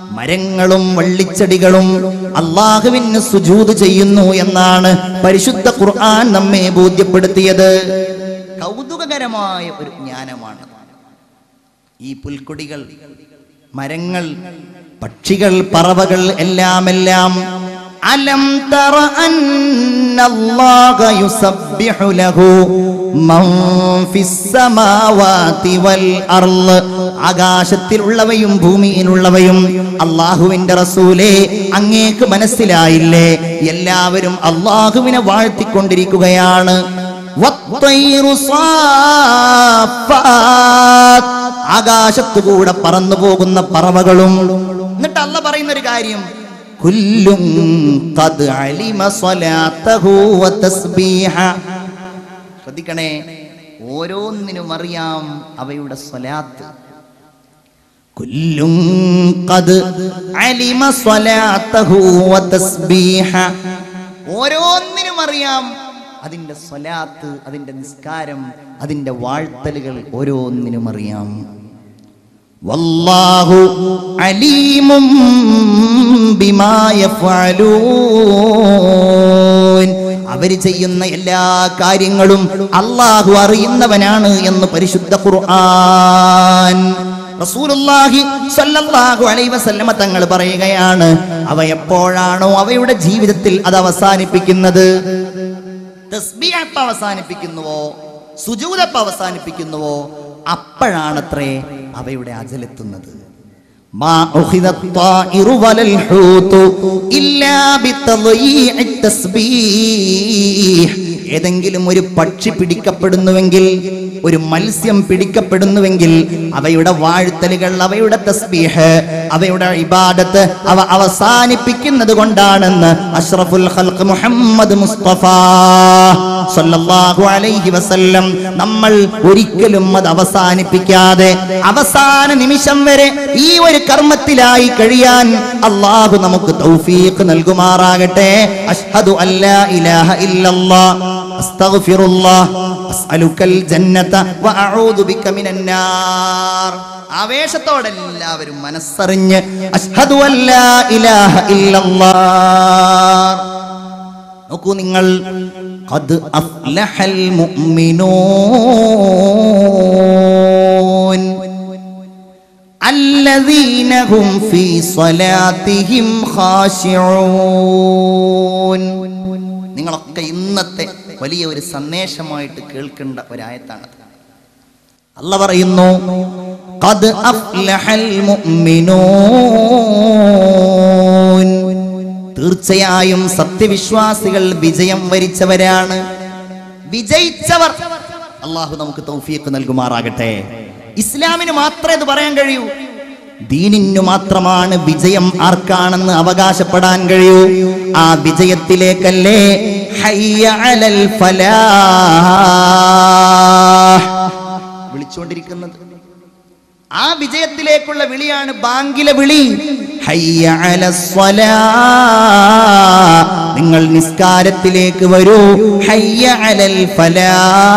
മരങ്ങളും വള്ളിച്ചെടികളും അള്ളാഹുവിന് സുജൂത് ചെയ്യുന്നു എന്നാണ് പരിശുദ്ധ ഖുർആൻ നമ്മെ ബോധ്യപ്പെടുത്തിയത് കൗതുകകരമായ ഒരു ജ്ഞാനമാണ് ഈ പുൽക്കൊടികൾ മരങ്ങൾ പക്ഷികൾ പറവകൾ എല്ലാം എല്ലാം അലം തറ അന്നല്ലാഹ യുസബ്ബിഹു ലഹു മൻ ഫിസ് സമാവാതി വൽ അർള് ആകാശത്തിലുള്ളവയും ഭൂമിയിലുള്ളവയും അള്ളാഹുവിന്റെ റസൂലേ അങ്ങേക്ക് മനസ്സിലായില്ലേ എല്ലാവരും അള്ളാഹുവിനെ വാഴ്ത്തിക്കൊണ്ടിരിക്കുകയാണ് വത്തൈറു സാഫാത്ത്. ആകാശത്തുകൂടെ പറന്നു പോകുന്ന പറവകളും എന്നിട്ട് അല്ല പറയുന്ന ഒരു കാര്യം കുല്ലും ഖദ് അലിമ സ്വലാത്തഹു വതസ്ബീഹ ശ്രദ്ധിക്കണേ ഓരോന്നിനും അറിയാം അവയുടെ സ്വലാത്ത് കുല്ലും ഖദ് അലിമ സ്വലാത്തഹു വതസ്ബീഹ ഓരോന്നിനും അറിയാം അതിന്റെ സ്വലാത്ത് അതിന്റെ നിസ്കാരം അതിന്റെ വാഴ്ത്തലുകൾ ഓരോന്നിനും അറിയാം വല്ലാഹു അലീമും ബിമാ യഫ്അലൂൻ അവര് ചെയ്യുന്ന എല്ലാ കാര്യങ്ങളും അള്ളാഹു അറിയുന്നവനാണ് എന്ന് പരിശുദ്ധ ഖുർആൻ റസൂലുള്ളാഹി സ്വല്ലല്ലാഹു അലൈഹി വസല്ലമ തങ്ങൾ പറയുകയാണ് അവ എപ്പോഴാണോ അവയുടെ ജീവിതത്തിൽ അത് അവസാനിപ്പിക്കുന്നത് തസ്ബീഹ് എപ്പ അവസാനിപ്പിക്കുന്നുവോ സുജൂദ് എപ്പ അവസാനിപ്പിക്കുന്നുവോ അപ്പോഴാണത്രേ അവയുടെ അജലെത്തുന്നത് മാ ഉഖിദ الطائر ولا الحوت إلا بتضييع التسبيح ഏതെങ്കിലും ഒരു പക്ഷി പിടിക്കപ്പെടുന്നുവെങ്കിൽ ഒരു മത്സ്യം പിടിക്കപ്പെടുന്നുവെങ്കിൽ അവയുടെ വാഴ്ത്തലുകൾ അവയുടെ തസ്ബീഹ് അവയുടെ ഇബാദത്ത് അവ അവസാനിപ്പിക്കുന്നത് കൊണ്ടാണെന്ന് അഷ്റഫുൽ ഖൽഖ് മുഹമ്മദ് മുസ്തഫ സല്ലല്ലാഹു അലൈഹി വസല്ലം നമ്മൾ ഒരിക്കലും അത് അവസാനിപ്പിക്കാതെ അവസാന നിമിഷം വരെ ഈ ഒരു കർമ്മത്തിലായി കഴിയാൻ അള്ളാഹു നമുക്ക് തൗഫീഖ് നൽകുമാറാകട്ടെ അഷ്ഹദു അല്ലാ ഇലാഹ ഇല്ലല്ലാഹ് അസ്തഗ്ഫിറുല്ലാഹ് അസ്അലുക്കൽ ജന്നത വഅഊദു ബിക മിനൻ നാർ ആവേശത്തോടെ എല്ലാവരും മനസ്സറിഞ്ഞ് അഷ്ഹദു അല്ലാ ഇലാഹ ഇല്ലല്ലാഹ് നോക്കൂ നിങ്ങൾ ഖദ് അഫ്ലഹൽ മുഅ്മിനൂൻ الذين هم في صلاتهم خاشعون നിങ്ങളൊക്കെ ഇന്നത്തെ വലിയ ഒരു സന്ദേശമായിട്ട് കേൾക്കേണ്ട ഒരായത്താണ് അല്ല പറയുന്നു ഖദ് അഫ്ലഹൽ മുഅ്മിനൂൻ തീർച്ചയായും സത്യവിശ്വാസികൾ വിജയം വരിച്ചവരാണ് വിജയിച്ചവർ അള്ളാഹു നമുക്ക് തൗഫീഖ് നൽകുമാറാകട്ടെ ഇസ്ലാമിന് മാത്രമേ ഇത് പറയാൻ കഴിയൂ ദീനിനു മാത്രമാണ് വിജയം ആർക്കാണെന്ന് അവകാശപ്പെടാൻ കഴിയൂ ആ വിജയത്തിലേക്കല്ലേ ഹയ്യ അലൽ ഫലാഹ് വിളിച്ചുകൊണ്ടിരിക്കുന്നത് ആ വിജയത്തിലേക്കുള്ള വിളിയാണ് ബാങ്കിലെ വിളി ഹയ്യ അലസ്വലാ. നിങ്ങൾ നിസ്കാരത്തിലേക്ക് വരൂ ഹയ്യ അലൽ ഫലാ.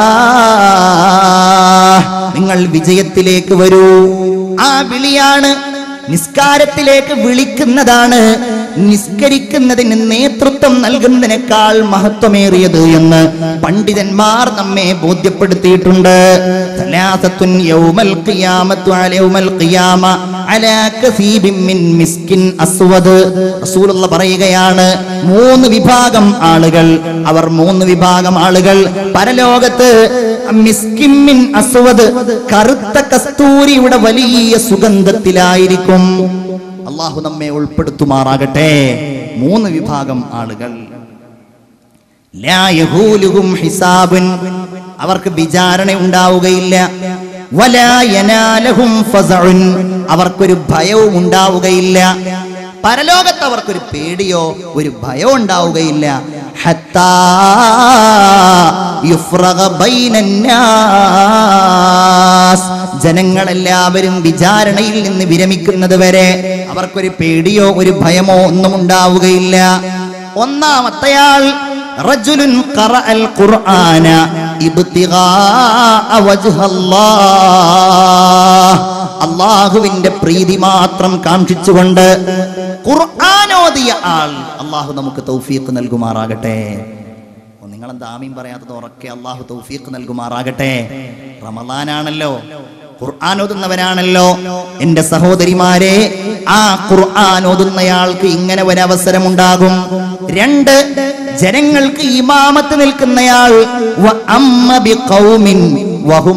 നിങ്ങൾ വിജയത്തിലേക്ക് വരൂ ആ വിളിയാണ് നിസ്കാരത്തിലേക്ക് വിളിക്കുന്നതാണ് നിസ്കരിക്കുന്നതിന് നേതൃത്വം നൽകുന്നതിനേക്കാൾ മഹത്വമേറിയത് എന്ന് പണ്ഡിതന്മാർ നമ്മെ ബോധ്യപ്പെടുത്തിയിട്ടുണ്ട് സലാസത്തുൻ യൗമൽ ഖിയാമത്തു അല യൗമൽ ഖിയാമ അലാ കസീബിൻ മിൻ മിസ്കിൻ അസ്വദ് റസൂലുള്ള പറയുകയാണ് മൂന്ന് വിഭാഗം ആളുകൾ അവർ മൂന്ന് വിഭാഗം ആളുകൾ പരലോകത്ത് മിസ്കിൻ മിൻ അസ്വദ് കറുത്ത കസ്തൂരിയുടെ വലിയ സുഗന്ധത്തിലായിരിക്കും അള്ളാഹു നമ്മെ ഉൾപ്പെടുത്തുമാറാകട്ടെ മൂന്ന് വിഭാഗം ആളുകൾ ലാ യഹൂലുഹും ഹിസാബുൻ അവർക്ക് വിചാരണ ഉണ്ടാവുകയില്ല വലാ യനാലഹും ഫസഉൻ അവർക്കൊരു ഭയവും ഉണ്ടാവുകയില്ല പരലോകത്ത് അവർക്കൊരു പേടിയോ ഒരു ഭയം ഉണ്ടാവുകയില്ല ഹത്താ യുഫ്രഗ ബൈനന്നാസ് ജനങ്ങളെല്ലാവരും വിചാരണയിൽ നിന്ന് വിരമിക്കുന്നത് വരെ അവർക്കൊരു പേടിയോ ഒരു ഭയമോ ഒന്നും ഉണ്ടാവുകയില്ല ഒന്നാമത്തെയാൾ റജുലുൻ ഖറഅൽ ഖുർആന ഇബ്തിഗാഅ വജ്ഹല്ലാഹ് അള്ളാഹുവിന്റെ പ്രീതി മാത്രം കാക്ഷിച്ചുകൊണ്ട് ഖുർആാനോദിയ ആൾ അള്ളാഹു നമുക്ക് തൗഫീഖ് നൽകുമാറാകട്ടെ ഓ, നിങ്ങളെന്താ ആമീൻ പറയാത്തത് ഉറക്കെ അള്ളാഹു തൗഫീഖ് നൽകുമാറാകട്ടെ റമദാനാണല്ലോ ഖുർആൻ ഓതുന്നവനാണല്ലോ എന്റെ സഹോദരിമാരെ ആ ഖുർആൻ ഓതുന്നയാൾക്ക് ഇങ്ങനെ ഒരു അവസരമുണ്ടാകും രണ്ട് ജനങ്ങൾക്ക് ഇമാമത്ത് നിൽക്കുന്നയാൾ വ അമ്മ ബിഖൗമിൻ വഹും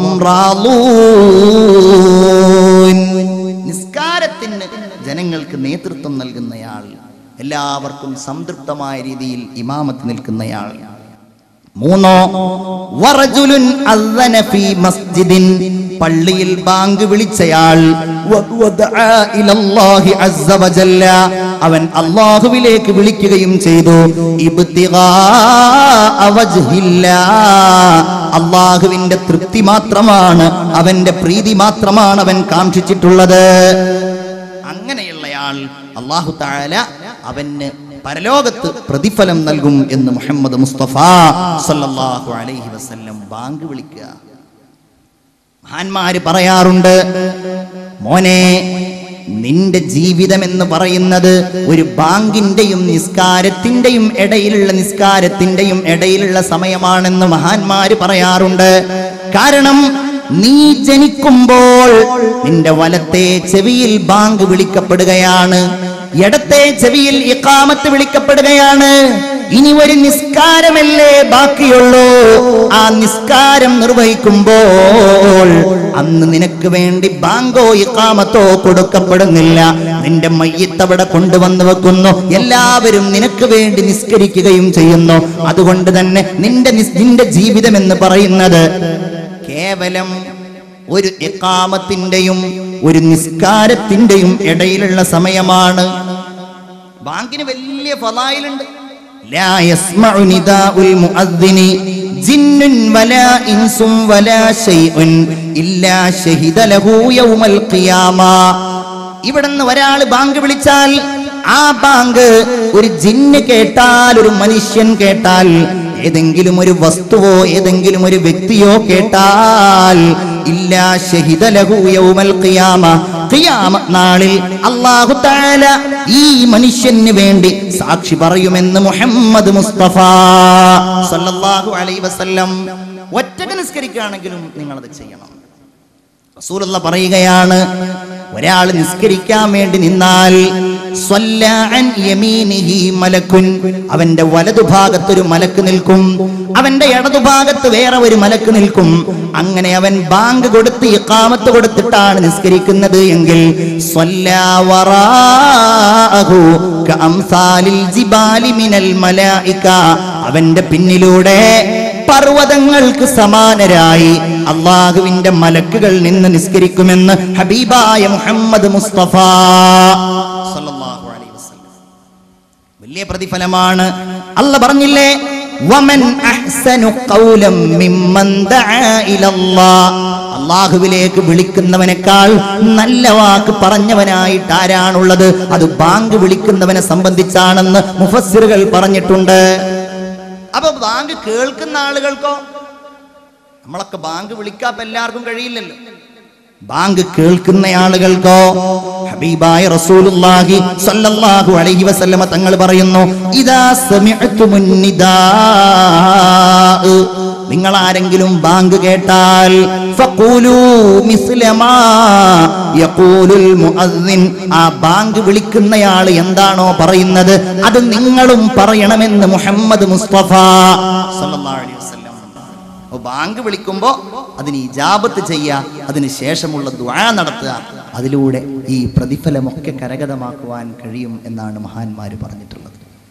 റാളൂൻ. നിസ്കാരത്തിന് ജനങ്ങൾക്ക് നേതൃത്വം നൽകുന്നയാൾ എല്ലാവർക്കും സംതൃപ്തമായ രീതിയിൽ ഇമാമത്ത് നിൽക്കുന്നയാൾ മൂന്നോ വറജുലുൻ അദ്ദന ഫീ മസ്ജിദിൻ പള്ളിയിൽ ബാങ്ക് വിളിച്ചയാൾ വദഅ ഇലല്ലാഹി അസ്സ വജല്ല അവൻ അല്ലാഹുവിലേക്ക് വിളിക്കുകയും ചെയ്തു ഇബ്തിഗാ വജ്ഹില്ലാ അല്ലാഹുവിന്റെ തൃപ്തി മാത്രമാണ് അവന്റെ പ്രീതി മാത്രമാണ് അവൻ കാക്ഷിച്ചിട്ടുള്ളത് അങ്ങനെയുള്ളയാൾ അള്ളാഹു താല അവന് പരലോകത്ത് പ്രതിഫലം നൽകും എന്ന് മുഹമ്മദ് മുസ്തഫ സല്ലല്ലാഹു അലൈഹി വസല്ലം ബാങ്ക് വിളിക്കുക മഹാന്മാര് പറയാറുണ്ട് മോനെ നിന്റെ ജീവിതം എന്ന് പറയുന്നത് ഒരു ബാങ്കിന്റെയും നിസ്കാരത്തിന്റെയും ഇടയിലുള്ള നിസ്കാരത്തിന്റെയും ഇടയിലുള്ള സമയമാണെന്ന് മഹാന്മാര് പറയാറുണ്ട് കാരണം നീ ജനിക്കുമ്പോൾ നിന്റെ വലത്തെ ചെവിയിൽ ബാങ്ക് വിളിക്കപ്പെടുകയാണ് ഇടത്തെ ചെവിയിൽ ഇക്കാമത്ത് വിളിക്കപ്പെടുകയാണ് ഇനി ഒരു നിസ്കാരമല്ലേ ബാക്കിയുള്ളൂ ആ നിസ്കാരം നിർവഹിക്കുമ്പോൾ അന്ന് നിനക്ക് വേണ്ടി ബാങ്കോ ഇക്കാമത്തോ കൊടുക്കപ്പെടുന്നില്ല നിന്റെ മയ്യത്തവിടെ കൊണ്ടുവന്ന് വെക്കുന്നു എല്ലാവരും നിനക്ക് വേണ്ടി നിസ്കരിക്കുകയും ചെയ്യുന്നു അതുകൊണ്ട് തന്നെ നിന്റെ നിസ്- നിന്റെ ജീവിതം എന്ന് പറയുന്നത് കേവലം ഒരു ഇക്കാമത്തിന്റെയും ഒരു നിസ്കാരത്തിന്റെയും ഇടയിലുള്ള സമയമാണ് ബാങ്കിന് വലിയ ഫലായിലുണ്ട് ലാ യസ്മഉ നിദാഉൽ മുഅദ്ദിനി ജിന്നുൻ വലാ ഇൻസും വലാ ശൈഉൻ ഇല്ലാ ശഹിദ ലഹു യൗമൽ ഖിയാമ ഇവിടുന്ന് ഒരാൾ ബാങ്ക് വിളിച്ചാൽ ആ ബാങ്ക് ഒരു ജിന്ന് കേട്ടാൽ ഒരു മനുഷ്യൻ കേട്ടാൽ ഏതെങ്കിലും ഒരു വസ്തുവോ ഏതെങ്കിലും ഒരു വ്യക്തിയോ കേട്ടാൽ ഇല്ലാ ശഹിദ ലഹു യൗമൽ ഖിയാമ ഖിയാമ നാളിൽ അല്ലാഹു തആല ഈ മനുഷ്യന് വേണ്ടി സാക്ഷി പറയുമെന്ന് മുഹമ്മദ് മുസ്തഫ സല്ലല്ലാഹു അലൈഹി വസല്ലം ഒറ്റക്ക് നിസ്കരിക്കുകയാണെങ്കിലും നിങ്ങളത് ചെയ്യണം റസൂലുള്ള പറയുകയാണ് ഒരാൾ നിസ്കരിക്കാൻ വേണ്ടി നിന്നാൽ സ്വല്ല അൻ യമീനിഹി മലക്കുൻ അവന്റെ വലതുഭാഗത്ത് ഒരു മലക്ക് നിൽക്കും അവന്റെ ഇടതുഭാഗത്ത് വേറെ ഒരു മലക്ക് നിൽക്കും അങ്ങനെ അവൻ ബാങ്ക് കൊടുത്ത് ഇഖാമത്ത് കൊടുത്തിട്ടാണ് നിസ്കരിക്കുന്നത് എങ്കിൽ സ്വല്ലാ വറാഅഹു കഅംസാലിൽ ജിബാലി മിനൽ മലായിക അവന്റെ പിന്നിലൂടെ പർവ്വതങ്ങൾക്ക് സമാനരായി അള്ളാഹുവിന്റെ മലക്കുകൾ നിന്ന് നിസ്കരിക്കുമെന്ന് ഹബീബായ മുഹമ്മദ് മുസ്തഫ സല്ലല്ലാഹു അലൈഹി വസല്ലം. വലിയ പ്രതിഫലമാണ് അല്ല പറഞ്ഞില്ലേ വമൻ അഹ്സനു ഖൗലം മിമ്മൻ ദആ ഇലല്ലാഹ് അള്ളാഹുവിലേക്ക് വിളിക്കുന്നവനേക്കാൾ നല്ല വാക്ക് പറഞ്ഞവനായിട്ട് ആരാണുള്ളത് അത് ബാങ്ക് വിളിക്കുന്നവനെ സംബന്ധിച്ചാണെന്ന് മുഫസ്സിറുകൾ പറഞ്ഞിട്ടുണ്ട് അപ്പൊ ബാങ്ക് കേൾക്കുന്ന ആളുകൾക്കോ നമ്മളൊക്കെ ബാങ്ക് വിളിക്കാപ്പ എല്ലാവർക്കും കഴിയില്ലല്ലോ ബാങ്ക് കേൾക്കുന്ന ആളുകൾക്കോ ഹബീബായ റസൂലുള്ളാഹി സ്വല്ലല്ലാഹു അലൈഹി വസല്ലമ തങ്ങൾ പറയുന്നു ഇദാ സമിഅതുമുൻ നിദാ നിങ്ങൾ ആരെങ്കിലും ബാങ്ക് കേട്ടാൽ ഫഖൂലൂ മിസ്ലമാ യഖൂലുൽ മുഅദ്ദിൻ ആ ബാങ്ക് വിളിക്കുന്നയാൾ എന്താണോ പറയുന്നത് അത് നിങ്ങളും പറയണമെന്ന് മുഹമ്മദ് മുസ്തഫ സല്ലല്ലാഹു അലൈഹി വസല്ലം അപ്പൊ ബാങ്ക് വിളിക്കുമ്പോൾ അതിന് ഇജാബത്ത് ചെയ്യുക അതിന് ശേഷമുള്ള ദ്വാ നടത്തുക അതിലൂടെ ഈ പ്രതിഫലമൊക്കെ കരഗതമാക്കുവാൻ കഴിയും എന്നാണ് മഹാന്മാര് പറഞ്ഞിട്ടുള്ളത്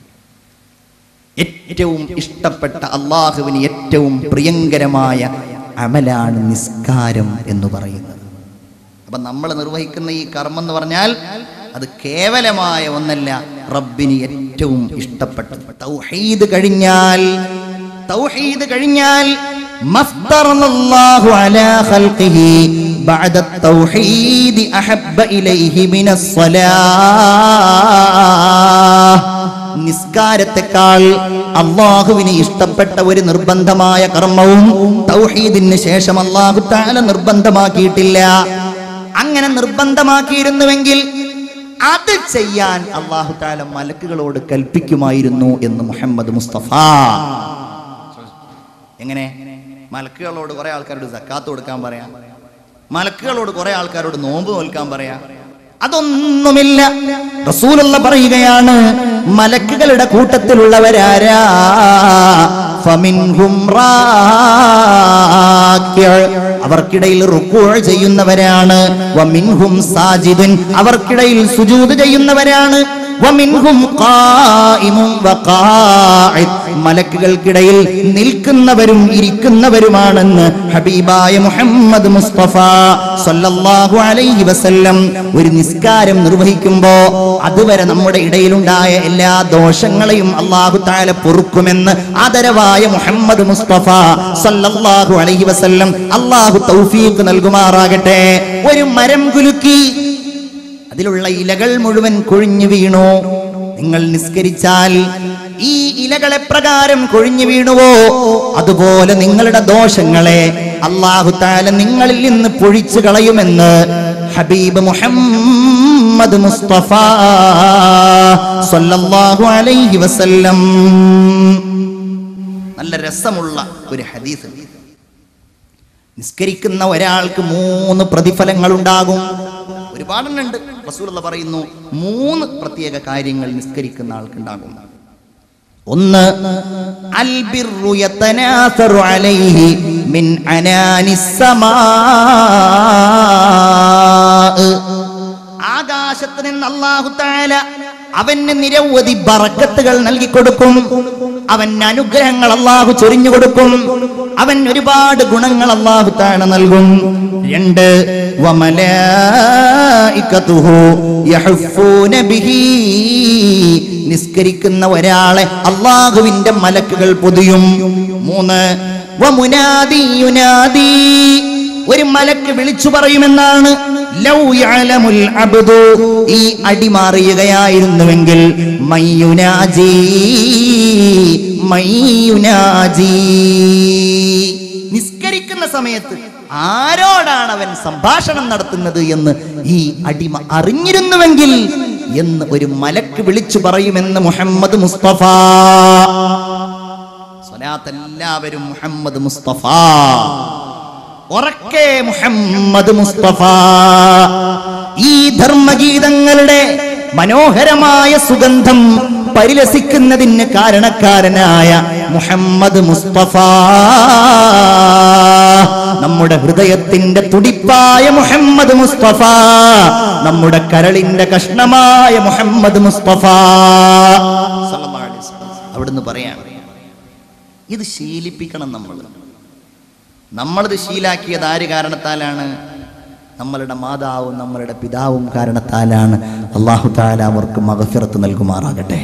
ഏറ്റവും ഇഷ്ടപ്പെട്ട അള്ളാഹുവിന് ഏറ്റവും പ്രിയങ്കരമായ അമലാണ് നിസ്കാരം എന്ന് പറയുന്നത് അപ്പൊ നമ്മൾ നിർവഹിക്കുന്ന ഈ കർമ്മം എന്ന് പറഞ്ഞാൽ അത് കേവലമായ ഒന്നല്ല റബ്ബിന് ഏറ്റവും ഇഷ്ടപ്പെട്ടത് തൗഹീദ് കഴിഞ്ഞാൽ തൗഹീദ് കഴിഞ്ഞാൽ മഫ്തറല്ലാഹു അലാ ഖൽഖിഹി ബഅദ التوحيد അഹബ്ബ ഇലൈഹി മിനസ് സ്വലാഹ് നിസ്കാരത്തെക്കാൾ അള്ളാഹുവിന് ഇഷ്ടപ്പെട്ട ഒരു നിർബന്ധമായ കർമ്മവും തൗഹീദിന് ശേഷം അള്ളാഹു താല നിർബന്ധമാക്കിയിട്ടില്ല അങ്ങനെ നിർബന്ധമാക്കിയിരുന്നുവെങ്കിൽ അത് ചെയ്യാൻ അള്ളാഹു താല മലക്കുകളോട് കൽപ്പിക്കുമായിരുന്നു എന്ന് മുഹമ്മദ് മുസ്തഫ എങ്ങനെ മലക്കുകളോട് കുറെ ആൾക്കാരോട് സക്കാത്ത് കൊടുക്കാൻ പറയാം മലക്കുകളോട് കുറെ ആൾക്കാരോട് നോമ്പ് നോൽക്കാൻ പറയാം അതൊന്നുമില്ല റസൂലുള്ള പറയുകയാണ് മലക്കുകളുടെ കൂട്ടത്തിലുള്ളവരാരാ ഫമിൻഹും റാക്കിഅ്. അവർക്കിടയിൽ റുക്കൂ ചെയ്യുന്നവരാണ് വമിൻഹും സാജിദുൻ അവർക്കിടയിൽ സുജൂദ് ചെയ്യുന്നവരാണ് വമിൻഹും ഖായിമും വഖാഇദ്. മലക്കുകൾക്കിടയിൽ നിൽക്കുന്നവരും ഇരിക്കുന്നവരുമാണെന്ന് ഹബീബായ മുഹമ്മദ് മുസ്തഫ സല്ലല്ലാഹു അലൈഹി വസല്ലം ഒരു നിസ്കാരം നിർവഹിക്കുമ്പോ അതുവരെ നമ്മുടെ ഇടയിലുണ്ടായ എല്ലാ ദോഷങ്ങളെയും അള്ളാഹു താല പൊറുക്കുമെന്ന് ആദരവായ മുഹമ്മദ് മുസ്തഫ സല്ലല്ലാഹു അലൈഹി വസല്ലം അള്ളാഹു തൗഫീഖ് നൽകുമാറാകട്ടെ ഒരു മരം കുലുക്കി അതിലുള്ള ഇലകൾ മുഴുവൻ കൊഴിഞ്ഞു വീണു നിങ്ങൾ നിസ്കരിച്ചാൽ ഈ ഇലകളെ പ്രകാരം കൊഴിഞ്ഞു വീണുവോ അതുപോലെ നിങ്ങളുടെ ദോഷങ്ങളെ അള്ളാഹു താല നിങ്ങളിൽ നിന്ന് പൊഴിച്ചു കളയുമെന്ന് ഹബീബ് മുഹമ്മദ് മുസ്തഫ സല്ലല്ലാഹു അലൈഹി വസല്ലം നല്ല രസമുള്ള ഒരു ഹദീസ് നിസ്കരിക്കുന്ന ഒരാൾക്ക് മൂന്ന് പ്രതിഫലങ്ങൾ ഉണ്ടാകും ഒരുപാടെണ്ണുണ്ട് റസൂലുള്ള പറയുന്നു മൂന്ന് പ്രത്യേക കാര്യങ്ങൾ നിസ്കരിക്കുന്ന ആൾക്കുണ്ടാകും ഒന്ന് അൽബിറു യതനാസറു അലൈഹി മിൻ അനാനിസ് സമാ ആകാശത്ത് നിന്ന് അല്ലാഹു തആല അവന് നിരവധി ബറക്കത്തുകൾ നൽകി കൊടുക്കും അവൻ അനുഗ്രഹങ്ങൾ അള്ളാഹു ചൊരിഞ്ഞു കൊടുക്കും അവൻ ഒരുപാട് ഗുണങ്ങൾ അള്ളാഹു താഴ നൽകും രണ്ട് വമലായികതുഹു യഹുഫൂന ബിഹി നിസ്കരിക്കുന്ന ഒരാളെ അള്ളാഹുവിന്റെ മലക്കുകൾ പൊതിയും മൂന്ന് വമുനാദി യുനാദി ഒരു മലക്ക് വിളിച്ചു പറയുമെന്നാണ് ലൗ യഅലമുൽ അബ്ദു ഈ അടി മാറിയുകയായിരുന്നുവെങ്കിൽ മയ്യുനാജി മയ്യുനാജി നിസ്കരിക്കുന്ന സമയത്ത് ആരോടാണ് അവൻ സംഭാഷണം നടത്തുന്നത് എന്ന് ഈ അടിമ അറിഞ്ഞിരുന്നുവെങ്കിൽ എന്ന് ഒരു മലക്ക് വിളിച്ചു പറയുമെന്ന് മുഹമ്മദ് മുസ്തഫ സ്വലാത്ത് എല്ലാവരും മുഹമ്മദ് മുസ്തഫ ഉറക്കെ മുഹമ്മദ് മുസ്തഫ ഈ ധർമ്മഗീതങ്ങളുടെ മനോഹരമായ സുഗന്ധം പരിലസിക്കുന്നതിന് കാരണക്കാരനായ മുഹമ്മദ് മുസ്തഫ നമ്മുടെ ഹൃദയത്തിന്റെ തുടിപ്പായ മുഹമ്മദ് മുസ്തഫ നമ്മുടെ കരളിന്റെ കഷ്ണമായ മുഹമ്മദ് മുസ്തഫ സല്ലല്ലാഹു അലൈഹി വസല്ലം. അവിടുന്ന് പറയാണ് ഇത് ശീലിപ്പിക്കണം നമ്മൾ നമ്മളിത് ശീലാക്കിയത് ആര് കാരണത്താലാണ് നമ്മളുടെ മാതാവും നമ്മളുടെ പിതാവും കാരണത്താലാണ് അള്ളാഹു താല അവർക്ക് മകഫിറത്ത് നൽകുമാറാകട്ടെ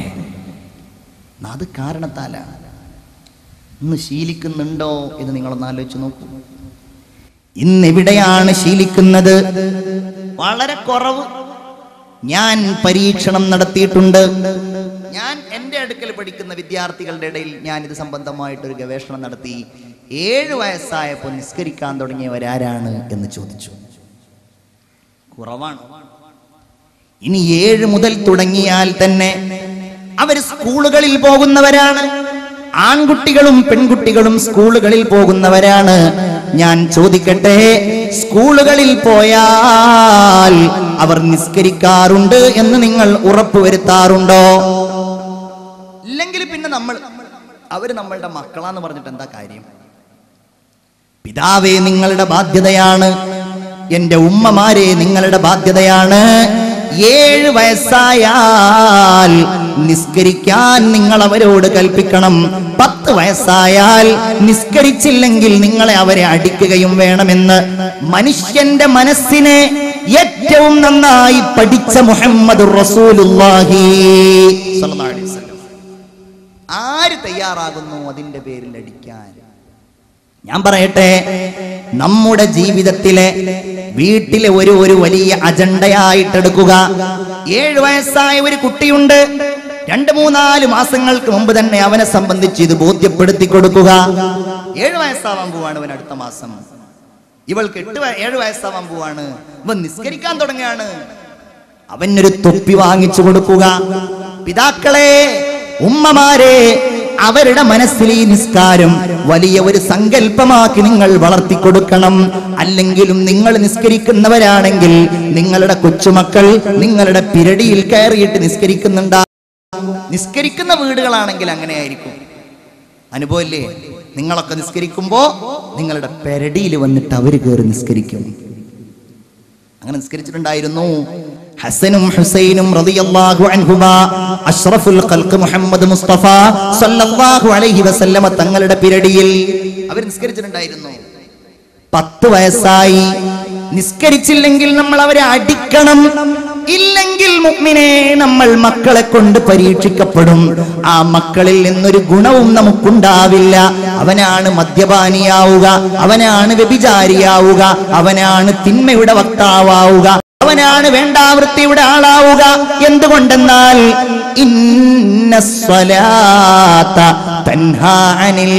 അത് കാരണത്താലാണ് ഇന്ന് ശീലിക്കുന്നുണ്ടോ എന്ന് നിങ്ങളൊന്ന് ആലോചിച്ച് നോക്കൂ ഇന്ന് എവിടെയാണ് ശീലിക്കുന്നത് വളരെ കുറവ് ഞാൻ പരീക്ഷണം നടത്തിയിട്ടുണ്ട് ഞാൻ എൻ്റെ അടുക്കൽ പഠിക്കുന്ന വിദ്യാർത്ഥികളുടെ ഇടയിൽ ഞാൻ ഇത് സംബന്ധമായിട്ടൊരു ഗവേഷണം നടത്തി ഏഴ് വയസ്സായപ്പോൾ നിസ്കരിക്കാൻ തുടങ്ങിയവരാരാണ് എന്ന് ചോദിച്ചു കുറവാണ് ഇനി ഏഴ് മുതൽ തുടങ്ങിയാൽ തന്നെ അവർ സ്കൂളുകളിൽ പോകുന്നവരാണ് ആൺകുട്ടികളും പെൺകുട്ടികളും സ്കൂളുകളിൽ പോകുന്നവരാണ് ഞാൻ ചോദിക്കട്ടെ സ്കൂളുകളിൽ പോയാൽ അവർ നിസ്കരിക്കാറുണ്ട് എന്ന് നിങ്ങൾ ഉറപ്പുവരുത്താറുണ്ടോ ഇല്ലെങ്കിൽ പിന്നെ നമ്മൾ അവര് നമ്മളുടെ മക്കളാന്ന് പറഞ്ഞിട്ട് എന്താ കാര്യം പിതാവേ നിങ്ങളുടെ ബാധ്യതയാണ് എന്റെ ഉമ്മമാരെ നിങ്ങളുടെ ബാധ്യതയാണ് ഏഴ് വയസ്സായാൽ നിസ്കരിക്കാൻ നിങ്ങൾ അവരോട് കൽപ്പിക്കണം പത്ത് വയസ്സായാൽ നിസ്കരിച്ചില്ലെങ്കിൽ നിങ്ങളെ അവരെ അടിക്കുകയും വേണമെന്ന് മനുഷ്യന്റെ മനസ്സിനെ ഏറ്റവും നന്നായി പഠിച്ച മുഹമ്മദ് റസൂലുള്ളാഹി സ്വല്ലല്ലാഹു അലൈഹി വസല്ലം. ആര് തയ്യാറാകുന്നു അതിന്റെ പേരിൽ അടിക്കാൻ ഞാൻ പറയട്ടെ നമ്മുടെ ജീവിതത്തിലെ വീട്ടിലെ ഒരു ഒരു വലിയ അജണ്ടയായിട്ട് എടുക്കുക ഏഴ് വയസ്സായ ഒരു കുട്ടിയുണ്ട് രണ്ട് മൂന്നാല് മാസങ്ങൾക്ക് മുമ്പ് തന്നെ അവനെ സംബന്ധിച്ച് ഇത് ബോധ്യപ്പെടുത്തി കൊടുക്കുക ഏഴ് വയസ്സാവാൻ പോവാണ് അവൻ അടുത്ത മാസം ഇവൾക്ക് എട്ട് വയ- ഏഴ് വയസ്സാവാൻ പോവാണ് ഇവൻ നിസ്കരിക്കാൻ തുടങ്ങുകയാണ് അവനൊരു തൊപ്പി വാങ്ങിച്ചു കൊടുക്കുക പിതാക്കളെ ഉമ്മമാരെ അവരുടെ മനസ്സിൽ ഈ നിസ്കാരം വലിയ ഒരു സങ്കല്പമാക്കി നിങ്ങൾ വളർത്തിക്കൊടുക്കണം അല്ലെങ്കിലും നിങ്ങൾ നിസ്കരിക്കുന്നവരാണെങ്കിൽ നിങ്ങളുടെ കൊച്ചുമക്കൾ നിങ്ങളുടെ പിരടിയിൽ കയറിയിട്ട് നിസ്കരിക്കുന്നുണ്ടാ നിസ്കരിക്കുന്ന വീടുകളാണെങ്കിൽ അങ്ങനെയായിരിക്കും അനുഭവമില്ലേ നിങ്ങളൊക്കെ നിസ്കരിക്കുമ്പോ നിങ്ങളുടെ പെരടിയിൽ വന്നിട്ട് അവര് കയറി നിസ്കരിക്കും അങ്ങനെ നിസ്കരിച്ചിട്ടുണ്ടായിരുന്നു ഹസനും ഹുസൈനും റളിയല്ലാഹു അൻഹുമാ അഷ്റഫുൽ ഖൽഖ് മുഹമ്മദ് മുസ്തഫ സല്ലല്ലാഹു അലൈഹി വസല്ലമ തങ്ങളുടെ പിരടിയിൽ അവർ നിസ്കരിച്ചിട്ടുണ്ടായിരുന്നു പത്ത് വയസ്സായി നിസ്കരിച്ചില്ലെങ്കിൽ നമ്മൾ അവരെ അടിക്കണം ഇല്ലെങ്കിൽ മുഅ്മിനെ നമ്മൾ മക്കളെ കൊണ്ട് പരീക്ഷിക്കപ്പെടും ആ മക്കളിൽ നിന്നൊരു ഗുണവും നമുക്കുണ്ടാവില്ല അവനാണ് മദ്യപാനിയാവുക അവനാണ് വ്യഭിചാരിയാവുക അവനാണ് തിന്മയുടെ വക്താവാവുക അവനാണ് വേണ്ടാവൃത്തിയുടെ ആളാവുക എന്തുകൊണ്ടെന്നാൽ ഇന്ന സ്വലാത്ത തൻഹാ അനിൽ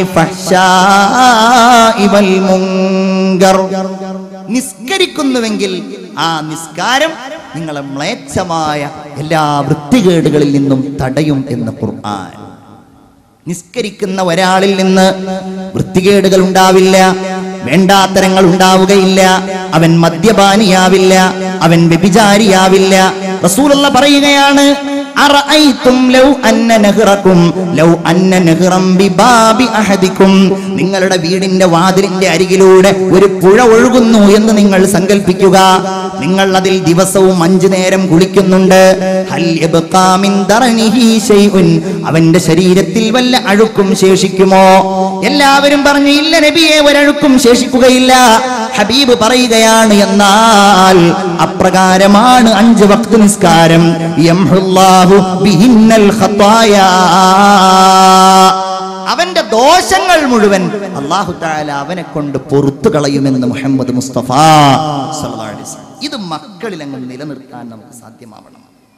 ഫഹ്ശാഇ വൽ മുങ്കർ നിസ്കരിക്കുന്നുവെങ്കിൽ ആ നിസ്കാരം നിങ്ങളെ മ്ലേച്ഛമായ എല്ലാ വൃത്തികേടുകളിൽ നിന്നും തടയും എന്ന് ഖുർആൻ നിസ്കരിക്കുന്ന ഒരാളിൽ നിന്ന് വൃത്തികേടുകൾ ഉണ്ടാവില്ല വേണ്ടാത്തരങ്ങൾ ഉണ്ടാവുകയില്ല അവൻ മദ്യപാനിയാവില്ല അവൻ വ്യഭിചാരിയാവില്ല റസൂലുള്ള പറയുകയാണ് അറഅയ്തും ലൗ അന്ന നഹ്റകും ലൗ അന്ന നഹ്റം ബിബാബി അഹദിക്കും നിങ്ങളുടെ വീടിന്റെ വാതിലിന്റെ അരികിലൂടെ ഒരു പുഴ ഒഴുകുന്നു എന്ന് നിങ്ങൾ സങ്കല്പിക്കുക നിങ്ങൾ അതിൽ ദിവസവും അഞ്ചു നേരം കുളിക്കുന്നുണ്ട് ഹൽ യബ്ഖാ മിൻ ദറനിഹി ശൈഉൻ അവന്റെ ശരീരത്തിൽ വല്ല അഴുക്കും ശേഷിക്കുമോ എല്ലാവരും പറഞ്ഞു ഇല്ല നബിയെ ഒരഴുക്കും ശേഷിക്കുകയില്ല ഹബീബ് പറയുകയാണ് എന്നാൽ അപ്രകാരമാണ് അഞ്ച് വക്ത് നിസ്കാരം യംഹുല്ലാഹു ബിഹിന്നൽ ഖത്തായാ അവന്റെ ദോഷങ്ങൾ മുഴുവൻ അള്ളാഹു താല അവനെ കൊണ്ട് പൊറത്തു കളയുമെന്ന് മുഹമ്മദ് മുസ്തഫ സല്ലല്ലാഹു അലൈഹി വസല്ലം. ഇത് മക്കളിൽ അങ്ങ് നിലനിർത്താൻ നമുക്ക് സാധ്യമാവണം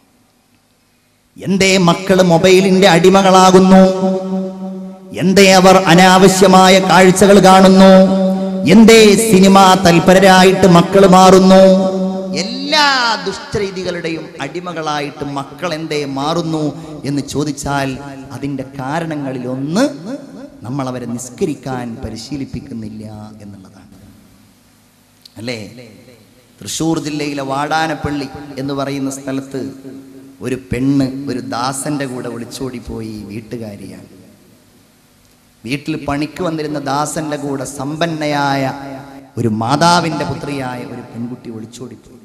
എന്തേ മക്കള് മൊബൈലിന്റെ അടിമകളാകുന്നു എന്തേ അവർ അനാവശ്യമായ കാഴ്ചകൾ കാണുന്നു എന്തേ സിനിമ തൽപരരായിട്ട് മക്കൾ മാറുന്നു എല്ലാ ദുഷ്ടരീതികളുടെയും അടിമകളായിട്ട് മക്കൾ എന്തേ മാറുന്നു എന്ന് ചോദിച്ചാൽ അതിന്റെ കാരണങ്ങളിൽ ഒന്ന് നമ്മൾ അവരെ നിസ്കരിക്കാൻ പരിശീലിപ്പിക്കുന്നില്ല എന്നുള്ളതാണ് അല്ലേ തൃശൂർ ജില്ലയിലെ വാടാനപ്പള്ളി എന്ന് പറയുന്ന സ്ഥലത്ത് ഒരു പെണ്ണ് ഒരു ദാസന്റെ കൂടെ ഒളിച്ചോടിപ്പോയി വീട്ടുകാരിയാണ് വീട്ടിൽ പണിക്ക് വന്നിരുന്ന ദാസന്റെ കൂടെ സമ്പന്നയായ ഒരു മാതാവിന്റെ പുത്രിയായ ഒരു പെൺകുട്ടി ഒളിച്ചോടിപ്പോയി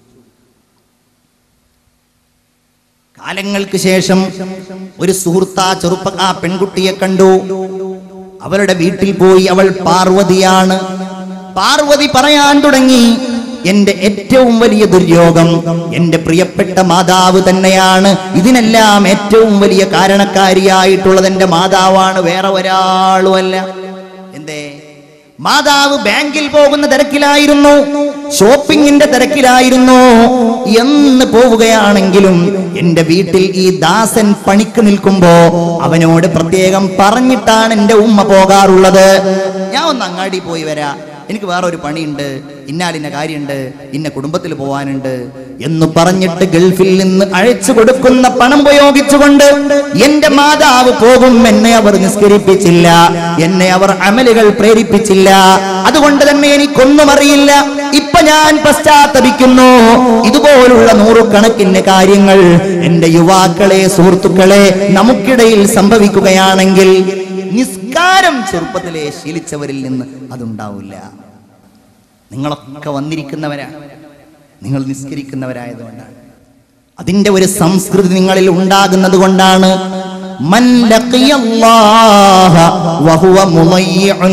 കാലങ്ങൾക്ക് ശേഷം ഒരു സുഹൃത്ത് ആ ചെറുപ്പ ആ പെൺകുട്ടിയെ കണ്ടു അവരുടെ വീട്ടിൽ പോയി അവൾ പാർവതിയാണ് പാർവതി പറയാൻ തുടങ്ങി എന്റെ ഏറ്റവും വലിയ ദുര്യോഗം എന്റെ പ്രിയപ്പെട്ട മാതാവ് തന്നെയാണ് ഇതിനെല്ലാം ഏറ്റവും വലിയ കാരണക്കാരിയായിട്ടുള്ളത് എന്റെ മാതാവാണ് വേറെ ഒരാളുമല്ല എന്തേ മാതാവ് ബാങ്കിൽ പോകുന്ന തിരക്കിലായിരുന്നു ഷോപ്പിങ്ങിന്റെ തിരക്കിലായിരുന്നു എന്ന് പോവുകയാണെങ്കിലും എന്റെ വീട്ടിൽ ഈ ദാസൻ പണിക്ക് നിൽക്കുമ്പോ അവനോട് പ്രത്യേകം പറഞ്ഞിട്ടാണ് എന്റെ ഉമ്മ പോകാറുള്ളത് ഞാൻ ഒന്ന് അങ്ങാടി പോയി വരാ എനിക്ക് വേറെ ഒരു പണിയുണ്ട് ഇന്നാലിന്ന കാര്യമുണ്ട് ഇന്ന കുടുംബത്തിൽ പോവാനുണ്ട് എന്ന് പറഞ്ഞിട്ട് ഗൾഫിൽ നിന്ന് അയച്ചു കൊടുക്കുന്ന പണം ഉപയോഗിച്ചുകൊണ്ട് എന്റെ മാതാവ് പോകും എന്നെ അവർ നിസ്കരിപ്പിച്ചില്ല എന്നെ അവർ അമലുകൾ പ്രേരിപ്പിച്ചില്ല അതുകൊണ്ട് തന്നെ എനിക്കൊന്നും അറിയില്ല ഇപ്പൊ ഞാൻ പശ്ചാത്തപിക്കുന്നു ഇതുപോലുള്ള നൂറുകണക്കിന് കാര്യങ്ങൾ എന്റെ യുവാക്കളെ സുഹൃത്തുക്കളെ നമുക്കിടയിൽ സംഭവിക്കുകയാണെങ്കിൽ നിസ്കാരം ചെറുപ്പത്തിലെ ശീലിച്ചവരിൽ നിന്ന് അതുണ്ടാവില്ല നിങ്ങളൊക്കെ വന്നിരിക്കുന്നവരാണ് നിങ്ങൾ നിസ്കരിക്കുന്നവരായതുകൊണ്ടാണ് അതിന്റെ ഒരു സംസ്കൃതി നിങ്ങളിൽ ഉണ്ടാകുന്നത് കൊണ്ടാണ് മൻ ലഖിയല്ലാഹ വഹുവ മുളയ്യിഉൻ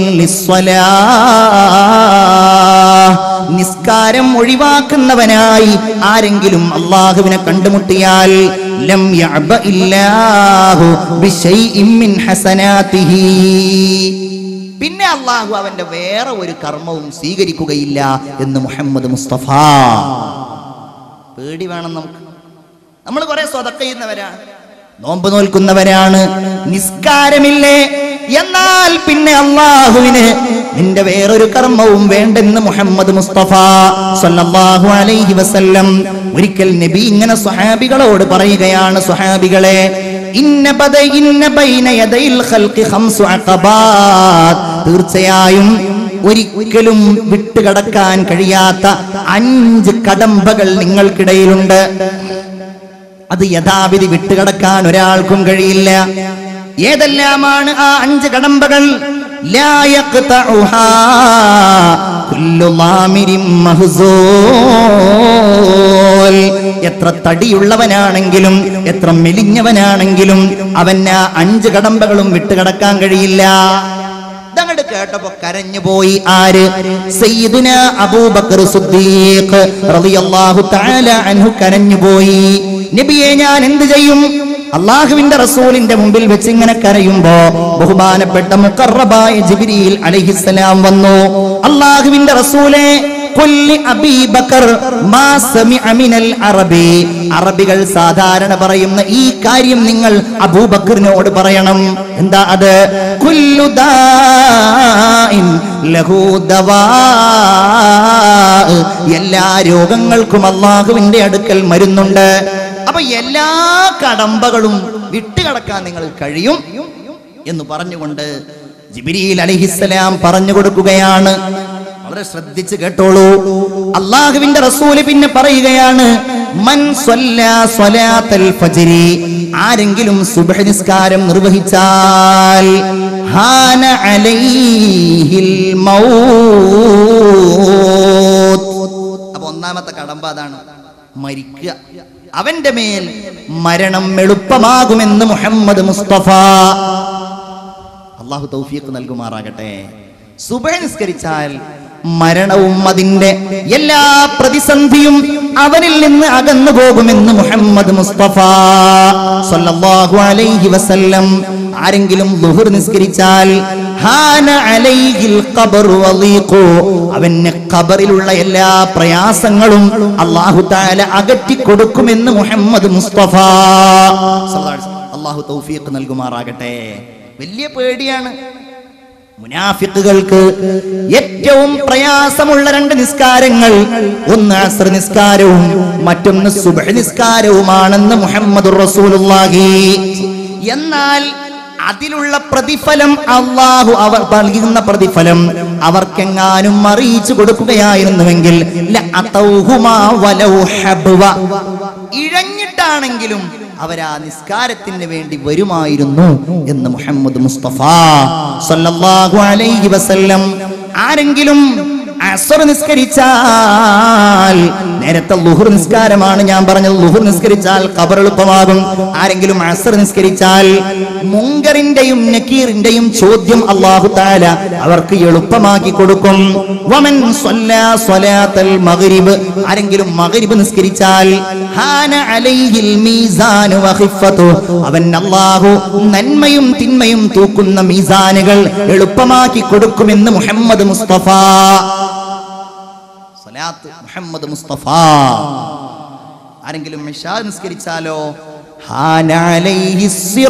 ലിസ്സലാഹ്. നിസ്കാരം ഒഴിവാക്കുന്നവനായി ആരെങ്കിലും അള്ളാഹുവിനെ കണ്ടുമുട്ടിയാൽ ലം യഅബ ഇല്ലാഹു ബിശൈഇൻ മിൻ ഹസനാതിഹി പിന്നെ അള്ളാഹു അവന്റെ വേറെ ഒരു കർമ്മവും സ്വീകരിക്കുകയില്ല എന്ന് മുഹമ്മദ് മുസ്തഫ പേടി വേണം നമുക്ക് നമ്മൾ കുറെ സ്വതക്ക ചെയ്യുന്നവരാണ് നോമ്പ് നോൽക്കുന്നവരാണ് നിസ്കാരമില്ലേ എന്നാൽ പിന്നെ അള്ളാഹുവിന് നിന്റെ വേറൊരു കർമ്മവും വേണ്ടെന്ന് മുഹമ്മദ് മുസ്തഫ സല്ലല്ലാഹു അലൈഹി വസല്ലം ഒരിക്കൽ നബി ഇങ്ങനെ സ്വഹാബികളോട് പറയുകയാണ് സ്വഹാബികളെ ഇന്ന ബദ ഇന്ന ബൈന യദൈൽ ഖൽഖി ഖംസു അഖബാത് തീർച്ചയായും ഒരിക്കലും വിട്ടുകടക്കാൻ കഴിയാത്ത അഞ്ച് കടമ്പകൾ നിങ്ങൾക്കിടയിലുണ്ട് അത് യഥാവിധി വിട്ടുകടക്കാൻ ഒരാൾക്കും കഴിയില്ല ഏതെല്ലാമാണ് ആ അഞ്ച് കടമ്പകൾ ലാ യഖ്തഉഹാ കുല്ലു മാമിരിൻ മഹ്സൂൽ എത്ര തടിയുള്ളവനാണെങ്കിലും എത്ര മെലിഞ്ഞവനാണെങ്കിലും അവൻ ആ അഞ്ച് കടമ്പകളും വിട്ടുകടക്കാൻ കഴിയില്ല ഇതങ്ങട് കേട്ടപ്പോ കരഞ്ഞു പോയി ആര് സയ്യിദുന അബൂബക്കർ സിദ്ദീഖ് റളിയല്ലാഹു തആല അൻഹു കരഞ്ഞു പോയി നബിയെ ഞാൻ എന്ത് ചെയ്യും അള്ളാഹുവിന്റെ റസൂലിന്റെ മുമ്പിൽ വെച്ച് ഇങ്ങനെ കരയുമ്പോ ബഹുമാനപ്പെട്ട മുഖറബായ ജിബ്രീൽ അലൈഹിസ്സലാം വന്നു അള്ളാഹുവിന്റെ റസൂലെ കൊല്ലി അബീബക്കർ മാ സമിഅ മിനൽ അറബി അറബികൾ സാധാരണ പറയുന്ന ഈ കാര്യം നിങ്ങൾ അബൂബക്കറിനോട് പറയണം എന്താ അത് കുല്ലു ദാഇൻ ലഹു ദവാ എല്ലാ രോഗങ്ങൾക്കും അള്ളാഹുവിന്റെ അടുക്കൽ മരുന്നുണ്ട് അപ്പൊ എല്ലാ കടമ്പകളും വിട്ടുകടക്കാൻ നിങ്ങൾ കഴിയും എന്ന് പറഞ്ഞുകൊണ്ട് ജിബിരിയിൽ അലിഹിസ്സലാം പറഞ്ഞു കൊടുക്കുകയാണ് വളരെ ശ്രദ്ധിച്ച് കേട്ടോളൂ അള്ളാഹുവിന്റെ റസൂല് പിന്നെ പറയുകയാണ് മൻ സ്വല്ലാ സ്വലാത്തൽ ഫജ്രി ആരെങ്കിലും സുബ്ഹ് നിസ്കാരം നിർവഹിച്ചാൽ ഹാന അലൈഹിൽ മൗത്ത് അപ്പൊ ഒന്നാമത്തെ കടമ്പ അതാണ് മരിക്കുക അവന്റെ മേൽ മരണം എളുപ്പമാകുമെന്ന് മുഹമ്മദ് മുസ്തഫ അള്ളാഹു തൗഫീഖ് നൽകുമാറാകട്ടെ സുബഹ നിസ്കരിച്ചാൽ മരണവും അതിന്റെ എല്ലാ പ്രതിസന്ധിയും അവനിൽ നിന്ന് അകന്നു പോകുമെന്ന് മുഹമ്മദ് മുസ്തഫ സല്ലല്ലാഹു അലൈഹി വസല്ലം ആരെങ്കിലും ളുഹർ നിസ്കരിച്ചാൽ ഹാന അലൈഹിൽ ഖബറു വളീഖു അവന് ഖബറിലുള്ള എല്ലാ പ്രയാസങ്ങളും അല്ലാഹു തആല അകറ്റി കൊടുക്കുമെന്ന് മുഹമ്മദ് മുസ്തഫ സല്ലല്ലാഹു അലൈഹി വസല്ലം. അല്ലാഹു തൗഫീഖ് നൽകുമാറാകട്ടെ വലിയ പേടിയാണ് മുനാഫിക്കുകൾക്ക് ഏറ്റവും പ്രയാസമുള്ള രണ്ട് നിസ്കാരങ്ങൾ ഒന്ന് അസ്ർ നിസ്കാരവും മറ്റൊന്ന് സുബഹ് നിസ്കാരവുമാണെന്ന് മുഹമ്മദ് റസൂലുള്ളാഹി എന്നാൽ അതിലുള്ള പ്രതിഫലം അള്ളാഹു അവർ നൽകുന്ന പ്രതിഫലം അവർക്കെങ്ങാനും അറിയിച്ചു കൊടുക്കുകയായിരുന്നുവെങ്കിൽ ലഅതൗഹുമാ വലൗ ഹബ്വ. ഇഴഞ്ഞിട്ടാണെങ്കിലും അവരാ നിസ്കാരത്തിന് വേണ്ടി വരുമായിരുന്നു എന്ന് മുഹമ്മദ് മുസ്തഫ സല്ലല്ലാഹു അലൈഹി വസല്ലം ആരെങ്കിലും അസർ നിസ്കരിച്ചാൽ നേരത്തെ ലുഹുർ നിസ്കാരമാണ് ഞാൻ പറഞ്ഞത് ലുഹുർ നിസ്കരിച്ചാൽ ഖബർ എളുപ്പമാകും ആരെങ്കിലും അസർ നിസ്കരിച്ചാൽ മുങ്കറിന്റെയും നക്കീറിന്റെയും ചോദ്യം അള്ളാഹു താല അവർക്ക് എളുപ്പമാക്കി കൊടുക്കും വമൻ സ്വല്ലാ സ്വലാത്തൽ മഗ്രിബ് ആരെങ്കിലും മഗ്രിബ് നിസ്കരിച്ചാൽ ഹാന അലൈഹിൽ മീസാനു വഖിഫത്തു അവൻ അല്ലാഹു നന്മയും തിന്മയും തൂക്കുന്ന മീസാനുകൾ എളുപ്പമാക്കി കൊടുക്കുമെന്ന് മുഹമ്മദ് മുസ്തഫ സ്വലാത്ത് മുഹമ്മദ് മുസ്തഫ ആരെങ്കിലും ഇശാ നിസ്കരിച്ചാലോ ഹാന അലൈഹി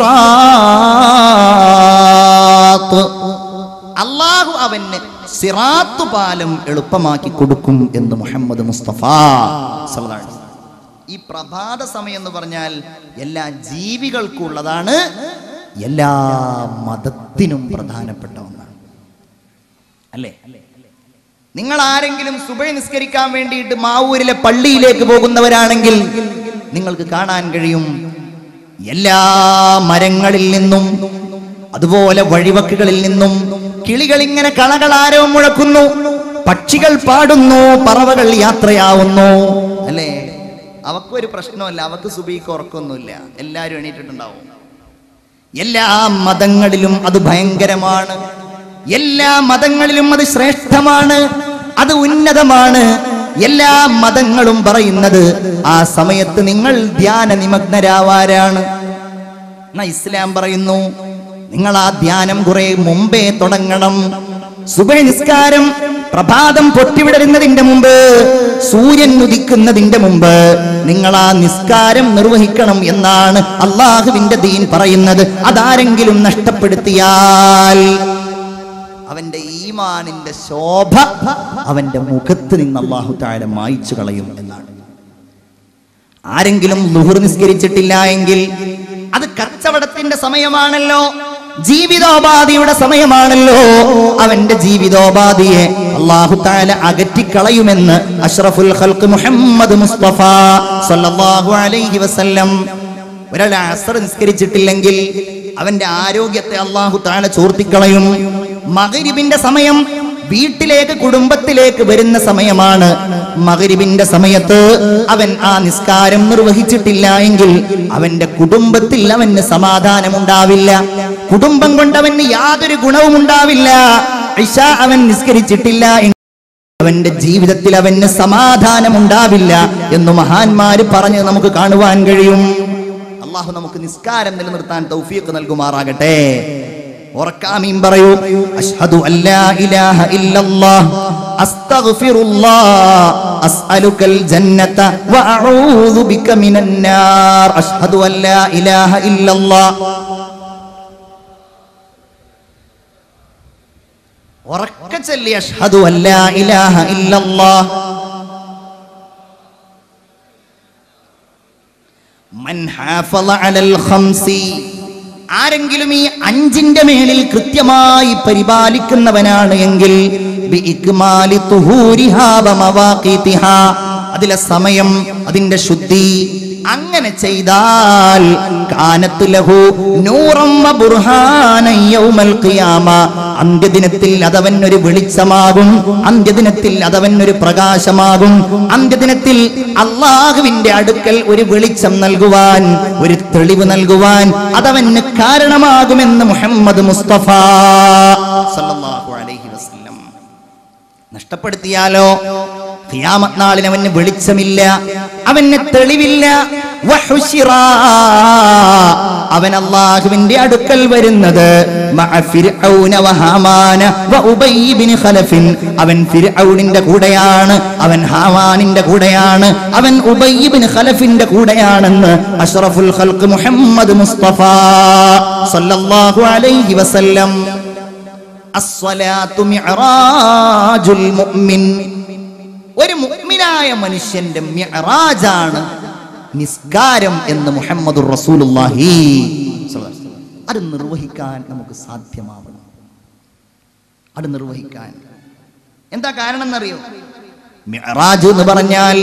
സിറാത്ത് അള്ളാഹു അവന് സിറാത്തു പാലം എളുപ്പമാക്കി കൊടുക്കും എന്ന് മുഹമ്മദ് മുസ്തഫ സല്ലല്ലാഹു അലൈഹി വസല്ലം. ഈ പ്രഭാത സമയം എന്ന് പറഞ്ഞാൽ എല്ലാ ജീവികൾക്കും ഉള്ളതാണ് എല്ലാ മതത്തിനും പ്രധാനപ്പെട്ട ഒന്നാണ് അല്ലേ നിങ്ങൾ ആരെങ്കിലും സുബൈ നിസ്കരിക്കാൻ വേണ്ടിയിട്ട് മാവൂരിലെ പള്ളിയിലേക്ക് പോകുന്നവരാണെങ്കിൽ നിങ്ങൾക്ക് കാണാൻ കഴിയും എല്ലാ മരങ്ങളിൽ നിന്നും അതുപോലെ വഴിവക്കുകളിൽ നിന്നും കിളികൾ ഇങ്ങനെ കളകളാരവം മുഴക്കുന്നു പക്ഷികൾ പാടുന്നു പറവകൾ യാത്രയാവുന്നു അല്ലേ അവക്കൊരു പ്രശ്നമല്ല അവക്ക് സുബൈക്ക് ഉറക്കൊന്നുമില്ല എല്ലാവരും എണീറ്റിട്ടുണ്ടാവും എല്ലാ മതങ്ങളിലും അത് ഭയങ്കരമാണ് എല്ലാ മതങ്ങളിലും അത് ശ്രേഷ്ഠമാണ് അത് ഉന്നതമാണ് എല്ലാ മതങ്ങളും പറയുന്നത് ആ സമയത്ത് നിങ്ങൾ ധ്യാന നിമഗ്നരാവാരാണ് എന്നാ ഇസ്ലാം പറയുന്നു നിങ്ങൾ ആ ധ്യാനം കുറെ മുമ്പേ തുടങ്ങണം സുബഹ നിസ്കാരം പ്രഭാതം പൊട്ടിവിടരുന്നതിന്റെ മുമ്പ് സൂര്യൻ ഉദിക്കുന്നതിന്റെ മുമ്പ് നിങ്ങൾ ആ നിസ്കാരം നിർവഹിക്കണം എന്നാണ് അള്ളാഹുവിന്റെ ദീൻ പറയുന്നത് അതാരെങ്കിലും നഷ്ടപ്പെടുത്തിയാൽ അവന്റെ ഈമാനിന്റെ ശോഭ അവന്റെ മുഖത്ത് നിന്ന് അള്ളാഹു താഴെ മായിച്ചു കളയും എന്നാണ് ആരെങ്കിലും ലുഹുർ നിസ്കരിച്ചിട്ടില്ല എങ്കിൽ അത് കച്ചവടത്തിന്റെ സമയമാണല്ലോ ജീവിതോപാധിയുടെ സമയമാണല്ലോ അവന്റെ ജീവിതോപാധിയെ അള്ളാഹു താല അകറ്റിക്കളയുമെന്ന് അഷ്റഫുൽ ഖൽഖ് മുഹമ്മദ് മുസ്തഫ സല്ലല്ലാഹു അലൈഹി വസല്ലം ഒരാൾ അസർ നിസ്കരിച്ചിട്ടില്ലെങ്കിൽ അവന്റെ ആരോഗ്യത്തെ അള്ളാഹു താല ചോർത്തിക്കളയും മകരിബിന്റെ സമയം വീട്ടിലേക്ക് കുടുംബത്തിലേക്ക് വരുന്ന സമയമാണ് മകരിബിന്റെ സമയത്ത് അവൻ ആ നിസ്കാരം നിർവഹിച്ചിട്ടില്ല എങ്കിൽ അവന്റെ കുടുംബത്തിൽ അവന് സമാധാനം ഉണ്ടാവില്ല കുടുംബം കൊണ്ട് അവന് യാതൊരു ഗുണവും ഉണ്ടാവില്ല ഇഷ അവൻ നിസ്കരിച്ചിട്ടില്ല എങ്കിൽ അവന്റെ ജീവിതത്തിൽ അവന് സമാധാനം ഉണ്ടാവില്ല എന്ന് മഹാന്മാര് പറഞ്ഞ് നമുക്ക് കാണുവാൻ കഴിയും അള്ളാഹു നമുക്ക് നിസ്കാരം നിലനിർത്താൻ തൗഫീഖ് നൽകുമാറാകട്ടെ ഉറക്കാമീൻ പറയൂ അഷ്ഹദു അല്ലാ ഇലാഹ ഇല്ലല്ലാഹ് അസ്തഗ്ഫിറുല്ലാഹ് അസ്അലുക്കൽ ജന്നത വഅഊദു ബിക മിനൻ നാർ അഷ്ഹദു അല്ലാ ഇലാഹ ഇല്ലല്ലാഹ് ഉറക്കെ ചൊല്ലി അഷ്ഹദു അല്ലാ ഇലാഹ ഇല്ലല്ലാഹ് മൻ ഹാഫള അലൽ ഖംസി ആരെങ്കിലും ഈ അഞ്ചിന്റെ മേലിൽ കൃത്യമായി പരിപാലിക്കുന്നവനാണ് എങ്കിൽ ബി ഇക്മാലി തുഹൂരിഹാ വ മവാഖീതിഹാ. അതിലെ സമയം അതിന്റെ ശുദ്ധി അങ്ങനെ ചെയ്താൽ കാനത്ത് ലഹു നൂറം വ ബുർഹാനൻ യൗമൽ ഖിയാമ അന്ത്യദിനത്തിൽ അതവൻ ഒരു വെളിച്ചമാകും അന്ത്യദിനത്തിൽ അതവൻ ഒരു പ്രകാശമാകും അന്ത്യദിനത്തിൽ അള്ളാഹുവിന്റെ അടുക്കൽ ഒരു വെളിച്ചം നൽകുവാൻ ഒരു തെളിവ് നൽകുവാൻ അതവന് കാരണമാകുമെന്ന് മുഹമ്മദ് മുസ്തഫ സല്ലല്ലാഹു അലൈഹി വസല്ലം നഷ്ടപ്പെടുത്തിയാലോ ഖിയാമത്ത് നാളിന് അവന് വെളിച്ചമില്ല അവന് തെളിവില്ല വഹുശിറാ. അവൻ അള്ളാഹുവിന്റെ അടുക്കൽ വരുന്നത് മഅ ഫിർഔന വഹാമാന വഉബയ്യ് ബിൻ ഖലഫിൻ. അവൻ ഫിർഔനിന്റെ കൂടെയാണ് അവൻ ഹാമാനിന്റെ കൂടെയാണ് അവൻ ഉബയ്യ് ബിൻ ഖലഫിന്റെ കൂടെയാണെന്ന് അഷ്റഫുൽ ഖൽഖ് മുഹമ്മദ് മുസ്തഫ സല്ലല്ലാഹു അലൈഹി വസല്ലം അസ്വലാത്തു മിഅ്റാജുൽ മുഅ്മിൻ ഒരു മുഅ്മിനായ മനുഷ്യന്റെ മിഅ്റാജാണ് നിസ്കാരം എന്ന് മുഹമ്മദ് റസൂലുള്ളാഹി സ്വല്ലല്ലാഹു അലൈഹി വസല്ലം. അത് നിർവഹിക്കാൻ നമുക്ക് സാധ്യമാവണം അത് നിർവഹിക്കാൻ എന്താ കാരണം എന്നറിയോ മിഅ്റാജ് എന്ന് പറഞ്ഞാൽ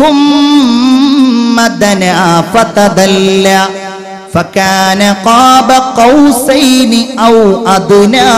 ثم دنا فتدلى فكان قاب قوسين أو أدنى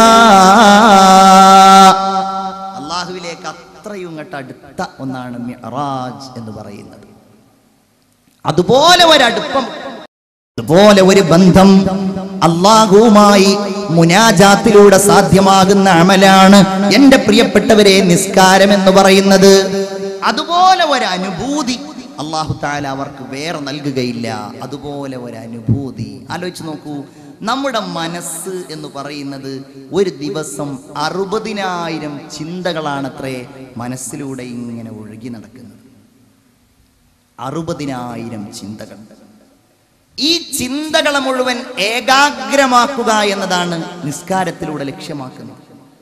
അള്ളാഹുവിലേക്ക് അത്രയും ഇങ്ങോട്ട് അടുത്ത ഒന്നാണ് മിഅ്റാജ് എന്ന് പറയുന്നത് അതുപോലെ ഒരടുപ്പം അതുപോലെ ഒരു ബന്ധം അള്ളാഹുവുമായി മുനാജാത്തിലൂടെ സാധ്യമാകുന്ന അമലാണ് എന്റെ പ്രിയപ്പെട്ടവരെ നിസ്കാരം എന്ന് പറയുന്നത് അതുപോലെ ഒരു അനുഭൂതി അള്ളാഹു താല അവർക്ക് വേറെ നൽകുകയില്ല അതുപോലെ ഒരു അനുഭൂതി ആലോചിച്ച് നോക്കൂ നമ്മുടെ മനസ്സ് എന്ന് പറയുന്നത് ഒരു ദിവസം അറുപതിനായിരം ചിന്തകളാണത്രേ മനസ്സിലൂടെ ഇങ്ങനെ ഒഴുകി നടക്കുന്നത് അറുപതിനായിരം ചിന്തകൾ ഈ ചിന്തകളെ മുഴുവൻ ഏകാഗ്രമാക്കുക എന്നതാണ് നിസ്കാരത്തിലൂടെ ലക്ഷ്യമാക്കുന്നത്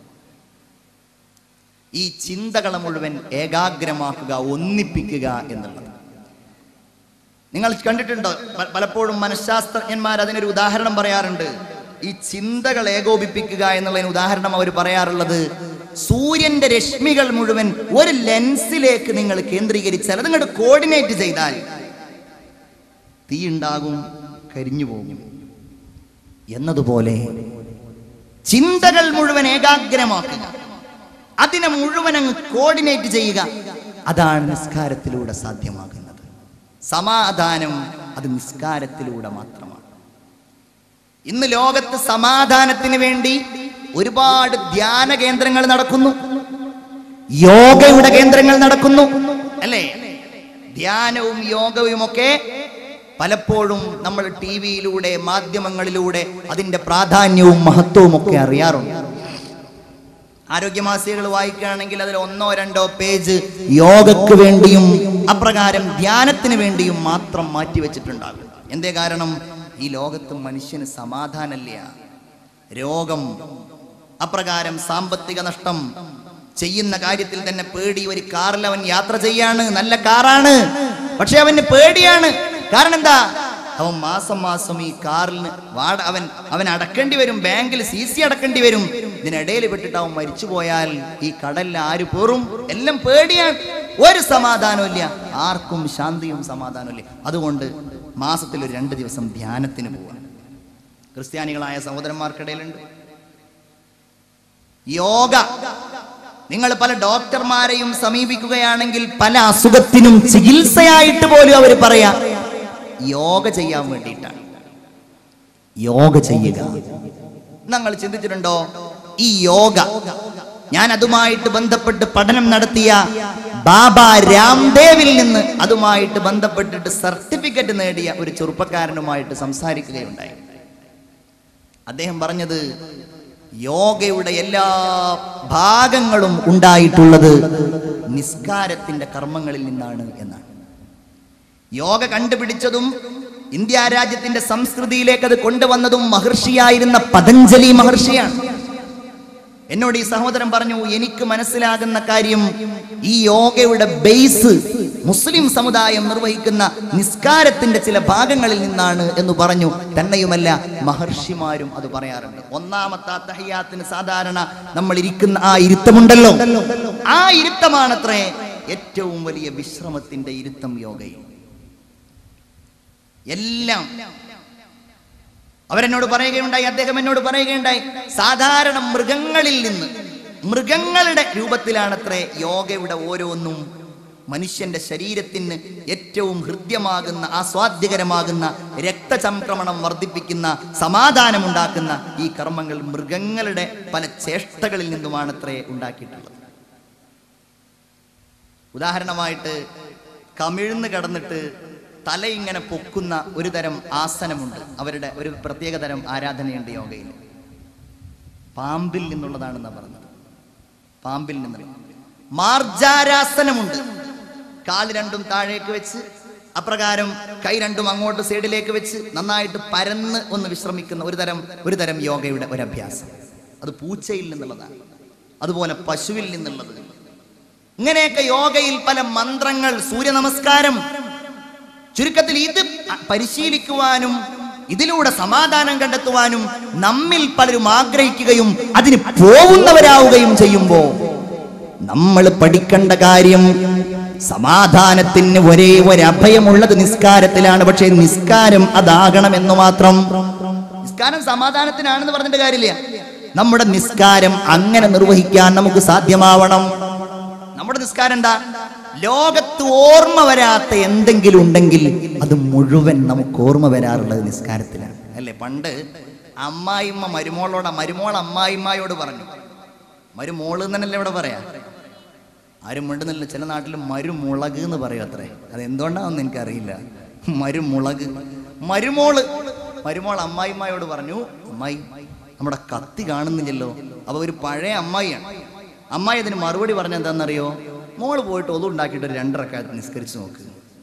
ഈ ചിന്തകളെ മുഴുവൻ ഏകാഗ്രമാക്കുക ഒന്നിപ്പിക്കുക എന്നുള്ളത് നിങ്ങൾ കണ്ടിട്ടുണ്ടോ പ- പലപ്പോഴും മനഃശാസ്ത്രജ്ഞന്മാർ അതിനൊരു ഉദാഹരണം പറയാറുണ്ട് ഈ ചിന്തകൾ ഏകോപിപ്പിക്കുക എന്നുള്ളതിന് ഉദാഹരണം അവർ പറയാറുള്ളത് സൂര്യന്റെ രശ്മികൾ മുഴുവൻ ഒരു ലെൻസിലേക്ക് നിങ്ങൾ കേന്ദ്രീകരിച്ചാൽ അത് നിങ്ങളുടെ കോർഡിനേറ്റ് ചെയ്താൽ തീ ഉണ്ടാകും കരിഞ്ഞു പോകും എന്നതുപോലെ ചിന്തകൾ മുഴുവൻ ഏകാഗ്രമാക്കുക അതിനെ മുഴുവൻ അങ്ങ് കോർഡിനേറ്റ് ചെയ്യുക അതാണ് നിസ്കാരത്തിലൂടെ സാധ്യമാകുന്നത് സമാധാനം അത് നിസ്കാരത്തിലൂടെ മാത്രമാണ് ഇന്ന് ലോകത്ത് സമാധാനത്തിന് വേണ്ടി ഒരുപാട് ധ്യാന കേന്ദ്രങ്ങൾ നടക്കുന്നു യോഗയുടെ കേന്ദ്രങ്ങൾ നടക്കുന്നു അല്ലേ ധ്യാനവും യോഗവും ഒക്കെ പലപ്പോഴും നമ്മൾ ടി വിയിലൂടെ മാധ്യമങ്ങളിലൂടെ അതിന്റെ പ്രാധാന്യവും മഹത്വവും ഒക്കെ അറിയാറുണ്ട് ആരോഗ്യമാസികകൾ വായിക്കുകയാണെങ്കിൽ അതിൽ ഒന്നോ രണ്ടോ പേജ് യോഗക്ക് വേണ്ടിയും അപ്രകാരം ധ്യാനത്തിന് വേണ്ടിയും മാത്രം മാറ്റി വെച്ചിട്ടുണ്ടാകും എന്തേ കാരണം ഈ ലോകത്ത് മനുഷ്യന് സമാധാനമില്ല രോഗം അപ്രകാരം സാമ്പത്തിക നഷ്ടം ചെയ്യുന്ന കാര്യത്തിൽ തന്നെ പേടി ഒരു കാറിൽ അവൻ യാത്ര ചെയ്യാണ് നല്ല കാറാണ് പക്ഷെ അവന് പേടിയാണ് കാരണം എന്താ അവൻ മാസം മാസം ഈ കാറിന് വാട അവൻ അവൻ അടക്കേണ്ടി വരും ബാങ്കിൽ സി സി അടക്കേണ്ടി വരും ഇതിനിടയിൽ പെട്ടിട്ട് അവൻ മരിച്ചു പോയാൽ ഈ കടലിൽ ആര് പേറും എല്ലാം പേടിയാണ് ഒരു സമാധാനവും ഇല്ല ആർക്കും ശാന്തിയും സമാധാനവും ഇല്ല അതുകൊണ്ട് മാസത്തിൽ ഒരു രണ്ട് ദിവസം ധ്യാനത്തിന് പോവാം ക്രിസ്ത്യാനികളായ സഹോദരന്മാർക്കിടയിലുണ്ട് യോഗ നിങ്ങൾ പല ഡോക്ടർമാരെയും സമീപിക്കുകയാണെങ്കിൽ പല അസുഖത്തിനും ചികിത്സയായിട്ട് പോലും അവർ പറയാ യോഗ ചെയ്യാൻ വേണ്ടിയിട്ടാണ് യോഗ ചെയ്യുക നിങ്ങൾ ചിന്തിച്ചിട്ടുണ്ടോ ഈ യോഗ ഞാൻ അതുമായിട്ട് ബന്ധപ്പെട്ട് പഠനം നടത്തിയ ബാബ രാംദേവിൽ നിന്ന് അതുമായിട്ട് ബന്ധപ്പെട്ടിട്ട് സർട്ടിഫിക്കറ്റ് നേടിയ ഒരു ചെറുപ്പക്കാരനുമായിട്ട് സംസാരിക്കുകയുണ്ടായി അദ്ദേഹം പറഞ്ഞത് യോഗയുടെ എല്ലാ ഭാഗങ്ങളും ഉണ്ടായിട്ടുള്ളത് നിസ്കാരത്തിന്റെ കർമ്മങ്ങളിൽ നിന്നാണ് എന്നാണ് യോഗ കണ്ടുപിടിച്ചതും ഇന്ത്യ രാജ്യത്തിന്റെ സംസ്കൃതിയിലേക്ക് അത് കൊണ്ടുവന്നതും മഹർഷിയായിരുന്ന പതഞ്ജലി മഹർഷിയാണ് എന്നോട് ഈ സഹോദരൻ പറഞ്ഞു എനിക്ക് മനസ്സിലാകുന്ന കാര്യം ഈ യോഗയുടെ ബേസ് മുസ്ലിം സമുദായം നിർവഹിക്കുന്ന നിസ്കാരത്തിന്റെ ചില ഭാഗങ്ങളിൽ നിന്നാണ് എന്ന് പറഞ്ഞു തന്നെയുമല്ല മഹർഷിമാരും അത് പറയാറുണ്ട് ഒന്നാമത്തെ തഹയ്യാത്തിന് സാധാരണ നമ്മൾ ഇരിക്കുന്ന ആ ഇരുത്തമുണ്ടല്ലോ ആ ഇരുത്തമാണത്രേ ഏറ്റവും വലിയ വിശ്രമത്തിന്റെ ഇരുത്തം യോഗയിൽ എല്ലാം അവരെന്നോട് പറയുകയുണ്ടായി അദ്ദേഹം എന്നോട് പറയുകയുണ്ടായി സാധാരണ മൃഗങ്ങളിൽ നിന്ന് മൃഗങ്ങളുടെ രൂപത്തിലാണത്രേ യോഗയുടെ ഓരോന്നും മനുഷ്യന്റെ ശരീരത്തിന് ഏറ്റവും ഹൃദ്യമാകുന്ന ആസ്വാദ്യകരമാകുന്ന രക്തചംക്രമണം വർദ്ധിപ്പിക്കുന്ന സമാധാനമുണ്ടാക്കുന്ന ഈ കർമ്മങ്ങൾ മൃഗങ്ങളുടെ പല ചേഷ്ടകളിൽ നിന്നുമാണത്രേ ഉണ്ടാക്കിയിട്ടുള്ളത് ഉദാഹരണമായിട്ട് കമിഴ്ന്ന് കിടന്നിട്ട് തല ഇങ്ങനെ പൊക്കുന്ന ഒരു തരം ആസനമുണ്ട് അവരുടെ ഒരു പ്രത്യേക തരം ആരാധനയുണ്ട് യോഗയിൽ പാമ്പിൽ നിന്നുള്ളതാണെന്നാ പറഞ്ഞത് പാമ്പിൽ നിന്നുള്ള മാർജാരാസനമുണ്ട് കാല് രണ്ടും താഴേക്ക് വെച്ച് അപ്രകാരം കൈ രണ്ടും അങ്ങോട്ട് സൈഡിലേക്ക് വെച്ച് നന്നായിട്ട് പരന്ന് ഒന്ന് വിശ്രമിക്കുന്ന ഒരു തരം ഒരു തരം യോഗയുടെ ഒരു അഭ്യാസം അത് പൂച്ചയിൽ നിന്നുള്ളതാണ് അതുപോലെ പശുവിൽ നിന്നുള്ളത് ഇങ്ങനെയൊക്കെ യോഗയിൽ പല മന്ത്രങ്ങൾ സൂര്യ നമസ്കാരം ചുരുക്കത്തിൽ ഇത് പരിശീലിക്കുവാനും ഇതിലൂടെ സമാധാനം കണ്ടെത്തുവാനും നമ്മിൽ പലരും ആഗ്രഹിക്കുകയും അതിന് പോകുന്നവരാവുകയും ചെയ്യുമ്പോ നമ്മൾ പഠിക്കേണ്ട കാര്യം സമാധാനത്തിന് ഒരേ ഒരു അഭയമുള്ളത് നിസ്കാരത്തിലാണ് പക്ഷേ നിസ്കാരം അതാകണമെന്ന് മാത്രം നിസ്കാരം സമാധാനത്തിനാണെന്ന് പറഞ്ഞിട്ട് കാര്യമില്ല നമ്മുടെ നിസ്കാരം അങ്ങനെ നിർവഹിക്കാൻ നമുക്ക് സാധ്യമാവണം നമ്മുടെ നിസ്കാരം എന്താ ലോകത്ത് ഓർമ്മ വരാത്ത എന്തെങ്കിലും ഉണ്ടെങ്കിൽ അത് മുഴുവൻ നമുക്ക് ഓർമ്മ വരാറുള്ളത് നിസ്കാരത്തിലാണ് അല്ലേ പണ്ട് അമ്മായിമ്മ മരുമോളോട് മരുമോൾ അമ്മായിമ്മയോട് പറഞ്ഞു മരുമോള് എന്നല്ലേ ഇവിടെ പറയാ ആരും മിണ്ടുന്നില്ല ചില നാട്ടിൽ മരുമുളക് എന്ന് പറയും അത്രേ അത് എന്തുകൊണ്ടാണെന്ന് എനിക്കറിയില്ല മരുമുളക് മരുമോള് മരുമോൾ അമ്മായിമ്മയോട് പറഞ്ഞു അമ്മായി നമ്മുടെ കത്തി കാണുന്നില്ലല്ലോ അപ്പൊ ഒരു പഴയ അമ്മായിയാണ് അമ്മായി അതിന് മറുപടി പറഞ്ഞ എന്താണെന്നറിയോ മോള് പോയിട്ട് ഒതു ഉണ്ടാക്കിയിട്ട് ഒരു രണ്ടരക്കാലത്ത് നിസ്കരിച്ച് നോക്ക്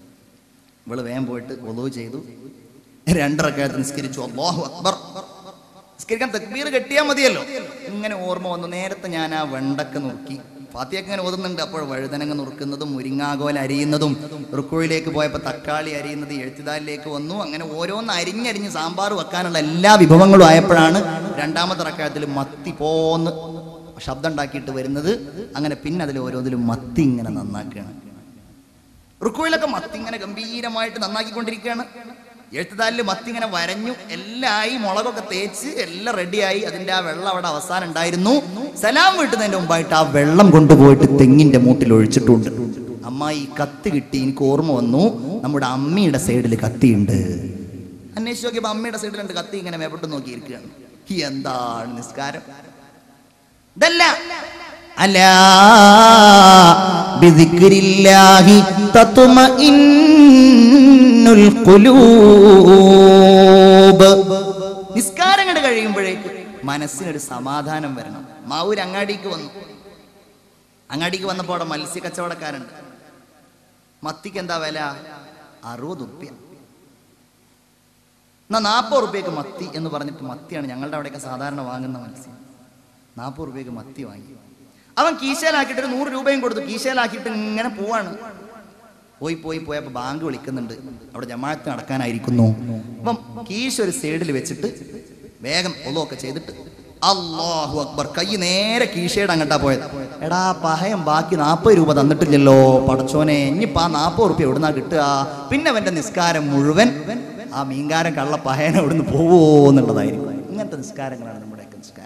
ഇവള് വേഗം പോയിട്ട് ഒതു ചെയ്തു രണ്ടരക്കാലത്ത് നിസ്കരിച്ചു അല്ലാഹു അക്ബർ നിസ്കരിക്കാൻ തക്ബീർ കെട്ടിയാൽ മതിയല്ലോ ഇങ്ങനെ ഓർമ്മ വന്നു നേരത്തെ ഞാൻ ആ വെണ്ടക്ക നുറുക്കി ഫാത്തിയൊക്കെ ഇങ്ങനെ ഓതുന്നുണ്ട് അപ്പോൾ വഴുതനങ്ങ നുറുക്കുന്നതും മുരിങ്ങാകോൽ അരിയുന്നതും റുക്കോയിലേക്ക് പോയപ്പോൾ തക്കാളി അരിയുന്നത് എഴുത്തുദാലിലേക്ക് വന്നു അങ്ങനെ ഓരോന്ന് അരിഞ്ഞരിഞ്ഞ് സാമ്പാർ വെക്കാനുള്ള എല്ലാ വിഭവങ്ങളും ആയപ്പോഴാണ് രണ്ടാമത്തെ റക്കായത്തിൽ മത്തി പോന്ന് ശബ്ദം ഉണ്ടാക്കിയിട്ട് വരുന്നത് അങ്ങനെ പിന്നെ അതിൽ ഓരോന്നിലും മത്തി ഇങ്ങനെ നന്നാക്കുകയാണ് റുക്കോയിലൊക്കെ മത്തി ഇങ്ങനെ ഗംഭീരമായിട്ട് നന്നാക്കിക്കൊണ്ടിരിക്കുകയാണ് എഴുത്തുതാലിൽ മത്തി ഇങ്ങനെ വരഞ്ഞു എല്ലാം ആയി മുളകൊക്കെ തേച്ച് എല്ലാം റെഡിയായി അതിന്റെ ആ വെള്ളം അവിടെ അവസാനം ഉണ്ടായിരുന്നു സലാം വീട്ടുന്നതിന്റെ മുമ്പായിട്ട് ആ വെള്ളം കൊണ്ടുപോയിട്ട് തെങ്ങിന്റെ മൂട്ടിൽ ഒഴിച്ചിട്ടുണ്ട് അമ്മായി കത്ത് കിട്ടി എനിക്ക് ഓർമ്മ വന്നു നമ്മുടെ അമ്മയുടെ സൈഡിൽ കത്തിയുണ്ട് അന്വേഷിച്ച് നോക്കിയപ്പോ അമ്മയുടെ സൈഡിലുണ്ട് കത്തി ഇങ്ങനെ മേപ്പെട്ട് നോക്കിയിരിക്കുകയാണ് എന്താണ് നിസ്കാരം ഇതല്ല അലാ ബിദിക്രില്ലാഹി തത്മഇന്നുൽ ഖുലൂബ് നിസ്കാരം കണ്ട് കഴിയുമ്പോഴേക്ക് മനസ്സിനൊരു സമാധാനം വരണം മാവൂര് അങ്ങാടിക്ക് വന്നു അങ്ങാടിക്ക് വന്നപ്പോൾ അവിടെ മത്സ്യ കച്ചവടക്കാരുണ്ട് മത്തിക്ക് എന്താ വില അറുപത് ഉറുപ്പ്യ എന്നാ നാൽപ്പത് ഉറുപ്പ്യക്ക് മത്തി എന്ന് പറഞ്ഞിട്ട് മത്തിയാണ് ഞങ്ങളുടെ അവിടെയൊക്കെ സാധാരണ വാങ്ങുന്ന മത്സ്യം നാൽപ്പത് ഉറുപ്പ്യക്ക് മത്തി വാങ്ങി അവൻ കീശയിലാക്കിയിട്ട് ഒരു നൂറ് രൂപയും കൊടുത്തു കീശയിലാക്കിയിട്ട് ഇങ്ങനെ പോവാണ് പോയി പോയി പോയപ്പോ ബാങ്ക് വിളിക്കുന്നുണ്ട് അവിടെ ജമാഅത്ത് നടക്കാനായിരിക്കുന്നു അപ്പം കീശ ഒരു സൈഡിൽ വെച്ചിട്ട് വേഗം ഒന്നൊക്കെ ചെയ്തിട്ട് അള്ളാഹു അക്ബർ കൈ നേരെ കീശയുടെ അങ്ങട്ടാ പോയത് എടാ പഹയം ബാക്കി നാൽപ്പത് രൂപ തന്നിട്ടില്ലല്ലോ പടച്ചോനെ ഇനിയിപ്പോ ആ നാൽപ്പത് റുപ്യ എവിടുന്നാ കിട്ടുക പിന്നെ അവന്റെ നിസ്കാരം മുഴുവൻ ആ മീൻകാരൻ കള്ള പഹയനെ എവിടുന്ന് പോവോ എന്നുള്ളതായിരിക്കും ഇങ്ങനത്തെ നിസ്കാരങ്ങളാണ് നമ്മുടെയൊക്കെ നിസ്കാരം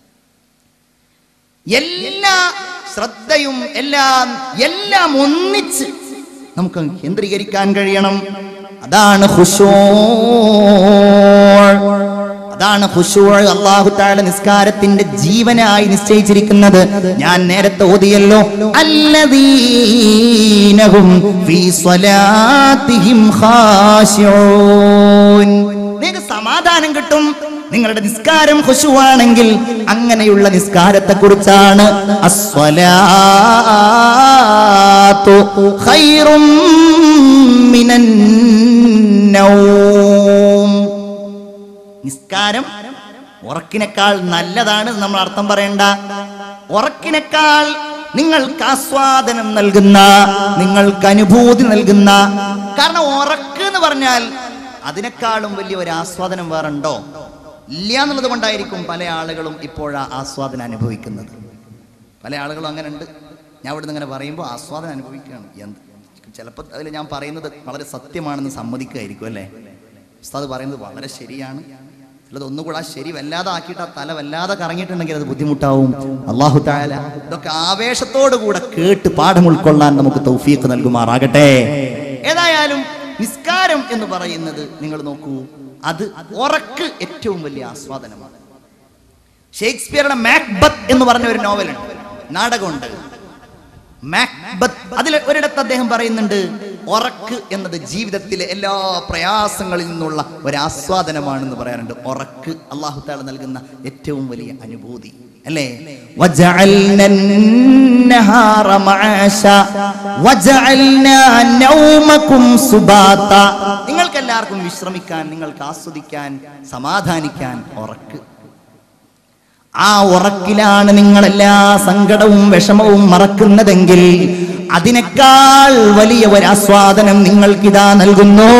എല്ലാ ശ്രദ്ധയും എല്ലാം എല്ലാം ഒന്നിച്ച് നമുക്ക് കേന്ദ്രീകരിക്കാൻ കഴിയണം അതാണ് ഖുശൂ അതാണ് ഖുശൂ അല്ലാഹു തആല നിസ്കാരത്തിന്റെ ജീവനായി നിശ്ചയിച്ചിരിക്കുന്നത് ഞാൻ നേരത്തെ ഓതിയല്ലോ അല്ലദീനഹും ഫീ സ്വലാത്തിഹിം ഖാശിഊൻ നിങ്ങൾക്ക് സമാധാനം കിട്ടും നിങ്ങളുടെ നിസ്കാരം ഖുശുവാണെങ്കിൽ അങ്ങനെയുള്ള നിസ്കാരത്തെ കുറിച്ചാണ് നിസ്കാരം ഉറക്കിനേക്കാൾ നല്ലതാണ് നമ്മൾ അർത്ഥം പറയണ്ട ഉറക്കിനേക്കാൾ നിങ്ങൾക്ക് ആസ്വാദനം നൽകുന്ന നിങ്ങൾക്ക് അനുഭൂതി നൽകുന്ന കാരണം ഉറക്ക് എന്ന് പറഞ്ഞാൽ അതിനേക്കാളും വലിയ ഒരു ആസ്വാദനം വേറുണ്ടോ ഇല്ല എന്നുള്ളത് കൊണ്ടായിരിക്കും പല ആളുകളും ഇപ്പോൾ ആ ആസ്വാദനം അനുഭവിക്കുന്നത് പല ആളുകളും അങ്ങനെ ഉണ്ട് ഞാൻ ഇവിടുന്ന് ഇങ്ങനെ പറയുമ്പോൾ ആസ്വാദനം അനുഭവിക്കുകയാണ് എന്ത് ചിലപ്പോൾ അതിൽ ഞാൻ പറയുന്നത് വളരെ സത്യമാണെന്ന് സമ്മതിക്കുകയായിരിക്കും അല്ലേ ഉസ്താദ് പറയുന്നത് വളരെ ശരിയാണ് ചിലത് ഒന്നുകൂടെ ആ ശരി വല്ലാതെ ആക്കിയിട്ട് ആ തല വല്ലാതെ കറങ്ങിയിട്ടുണ്ടെങ്കിൽ അത് ബുദ്ധിമുട്ടാവും അള്ളാഹു താല ഇതൊക്കെ ആവേശത്തോടു കൂടെ കേട്ട് പാഠം ഉൾക്കൊള്ളാൻ നമുക്ക് തൗഫീഖ് നൽകുമാറാകട്ടെ ഏതായാലും നിസ്കാരം എന്ന് പറയുന്നത് നിങ്ങൾ നോക്കൂ അത് ഉറക്ക് ഏറ്റവും വലിയ ആസ്വാദനമാണ് ഷേക്സ്പിയറുടെ മാക്ബത്ത് എന്ന് പറഞ്ഞ ഒരു നോവലുണ്ട് നാടകമുണ്ട് മാക്ബത്ത് അതിൽ ഒരിടത്ത് അദ്ദേഹം പറയുന്നുണ്ട് ഉറക്ക് എന്നത് ജീവിതത്തിലെ എല്ലാ പ്രയാസങ്ങളിൽ നിന്നുള്ള ഒരു ആസ്വാദനമാണെന്ന് പറയാറുണ്ട് ഉറക്ക് അള്ളാഹു താല നൽകുന്ന ഏറ്റവും വലിയ അനുഭൂതി അല്ലേ وجعلنا النهار معاشا وجعلنا نومكم سباتا നിങ്ങൾക്ക് എല്ലാവർക്കും വിശ്രമിക്കാൻ നിങ്ങൾക്ക് ആസ്വദിക്കാൻ സമാധാനിക്കാൻ ഉറക്ക് ആ ഉറക്കിലാണ് നിങ്ങൾ എല്ലാ സങ്കടവും വിഷമവും മറക്കുന്നതെങ്കിൽ അതിനേക്കാൾ വലിയ ഒരു ആസ്വാദനം നിങ്ങൾക്കിതാ നൽകുന്നു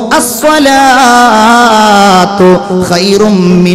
അസ്വലാത്തു ഖൈറും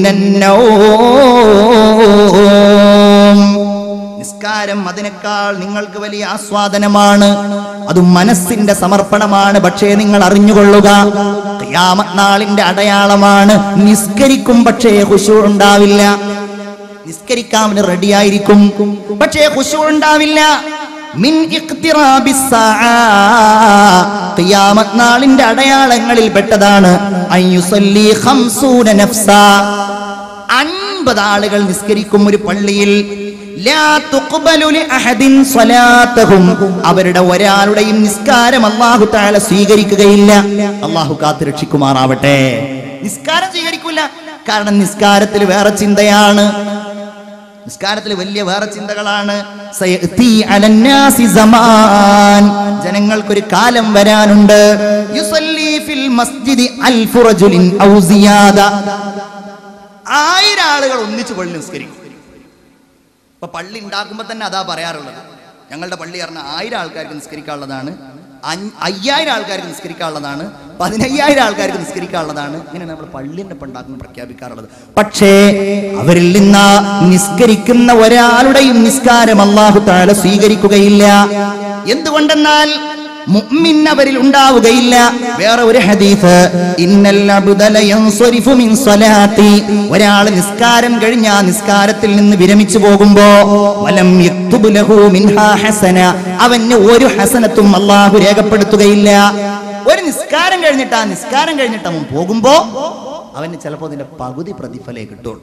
മിനന്നൗം നിസ്കാരം അതിനേക്കാൾ നിങ്ങൾക്ക് വലിയ ആസ്വാദനമാണ് അത് മനസ്സിന്റെ സമർപ്പണമാണ് പക്ഷേ നിങ്ങൾ അറിഞ്ഞുകൊള്ളുക ഖിയാമത്ത് നാളിന്റെ അടയാളമാണ് നിസ്കരിക്കും പക്ഷേ ഖുശൂ ഉണ്ടാവില്ല നിസ്കരിക്കാൻ റെഡിയായിരിക്കും പക്ഷേ ഖുശൂ ഉണ്ടാവില്ല മിൻ ഇഖ്തിറാബിസ് സാആ. ഖിയാമത്ത് നാളിന്റെ അടയാളങ്ങളിൽ പെട്ടതാണ് അയ്യുസല്ലി ഖംസൂന നഫ്സാ അൻപത് ആളുകൾ നിസ്കരിക്കും ഒരു പള്ളിയിൽ ലാ തുഖ്ബലു ലിഅഹദിൻ സ്വലാത്തഹും. അവരുടെ ഒരാളുടെയും നിസ്കാരം അള്ളാഹു താല സ്വീകരിക്കുകയില്ല അള്ളാഹു കാത്ത് രക്ഷിക്കുമാറാവട്ടെ നിസ്കാരം സ്വീകരിക്കൂല കാരണം നിസ്കാരത്തിൽ വേറെ ചിന്തയാണ് നിസ്കാരത്തിൽ വലിയ വേറെ ചിന്തകളാണ് സയഅ്തി അലന്നാസി സമാൻ ജനങ്ങൾക്കൊരു കാലം വരാനുണ്ട് യുസല്ലി ഫിൽ മസ്ജിദി അൽഫു റജുലിൻ ഔ സിയാദ ആയിരം ആളുകൾ ഒന്നിച്ച് പള്ളി നിസ്കരിക്കും ഇപ്പൊ പള്ളി ഉണ്ടാക്കുമ്പോൾ തന്നെ അതാ പറയാറുള്ളത് ഞങ്ങളുടെ പള്ളി പറഞ്ഞാൽ ആയിരം ആൾക്കാർക്ക് നിസ്കരിക്കാനുള്ളതാണ് അഞ്ഞ- അയ്യായിരം ആൾക്കാർക്ക് നിസ്കരിക്കാനുള്ളതാണ് പതിനയ്യായിരം ആൾക്കാർക്ക് നിസ്കരിക്കാനുള്ളതാണ് ഇങ്ങനെ നമ്മൾ പള്ളിന്റെ ഉണ്ടാക്കുന്ന പ്രഖ്യാപിക്കാറുള്ളത് പക്ഷേ അവരിൽ നിന്ന് നിസ്കരിക്കുന്ന ഒരാളുടെയും നിസ്കാരം അള്ളാഹു താല സ്വീകരിക്കുകയില്ല എന്തുകൊണ്ടെന്നാൽ മുഅ്മിൻ അവരിൽ ഉണ്ടാവുകയില്ല വേറെ ഒരു ഹദീസ് ഇന്നൽ അബ്ദ ലയൻസരിഫു മിൻ സ്വലാത്തി ഒരാൾ നിസ്കാരം കഴിഞ്ഞ ആ നിസ്കാരത്തിൽ നിന്ന് വിരമിച്ചു പോകുമ്പോ വലം യക്തുബ് ലഹു മിൻഹാ ഹസന അവന് ഒരു ഹസനത്തും അല്ലാഹു രേഖപ്പെടുത്തുകയില്ല ഒരു നിസ്കാരം കഴിഞ്ഞിട്ട് ആ നിസ്കാരം കഴിഞ്ഞിട്ട് അവൻ പോകുമ്പോ അവന് ചിലപ്പോ അതിന്റെ പകുതി പ്രതിഫലേ കിട്ടുള്ളൂ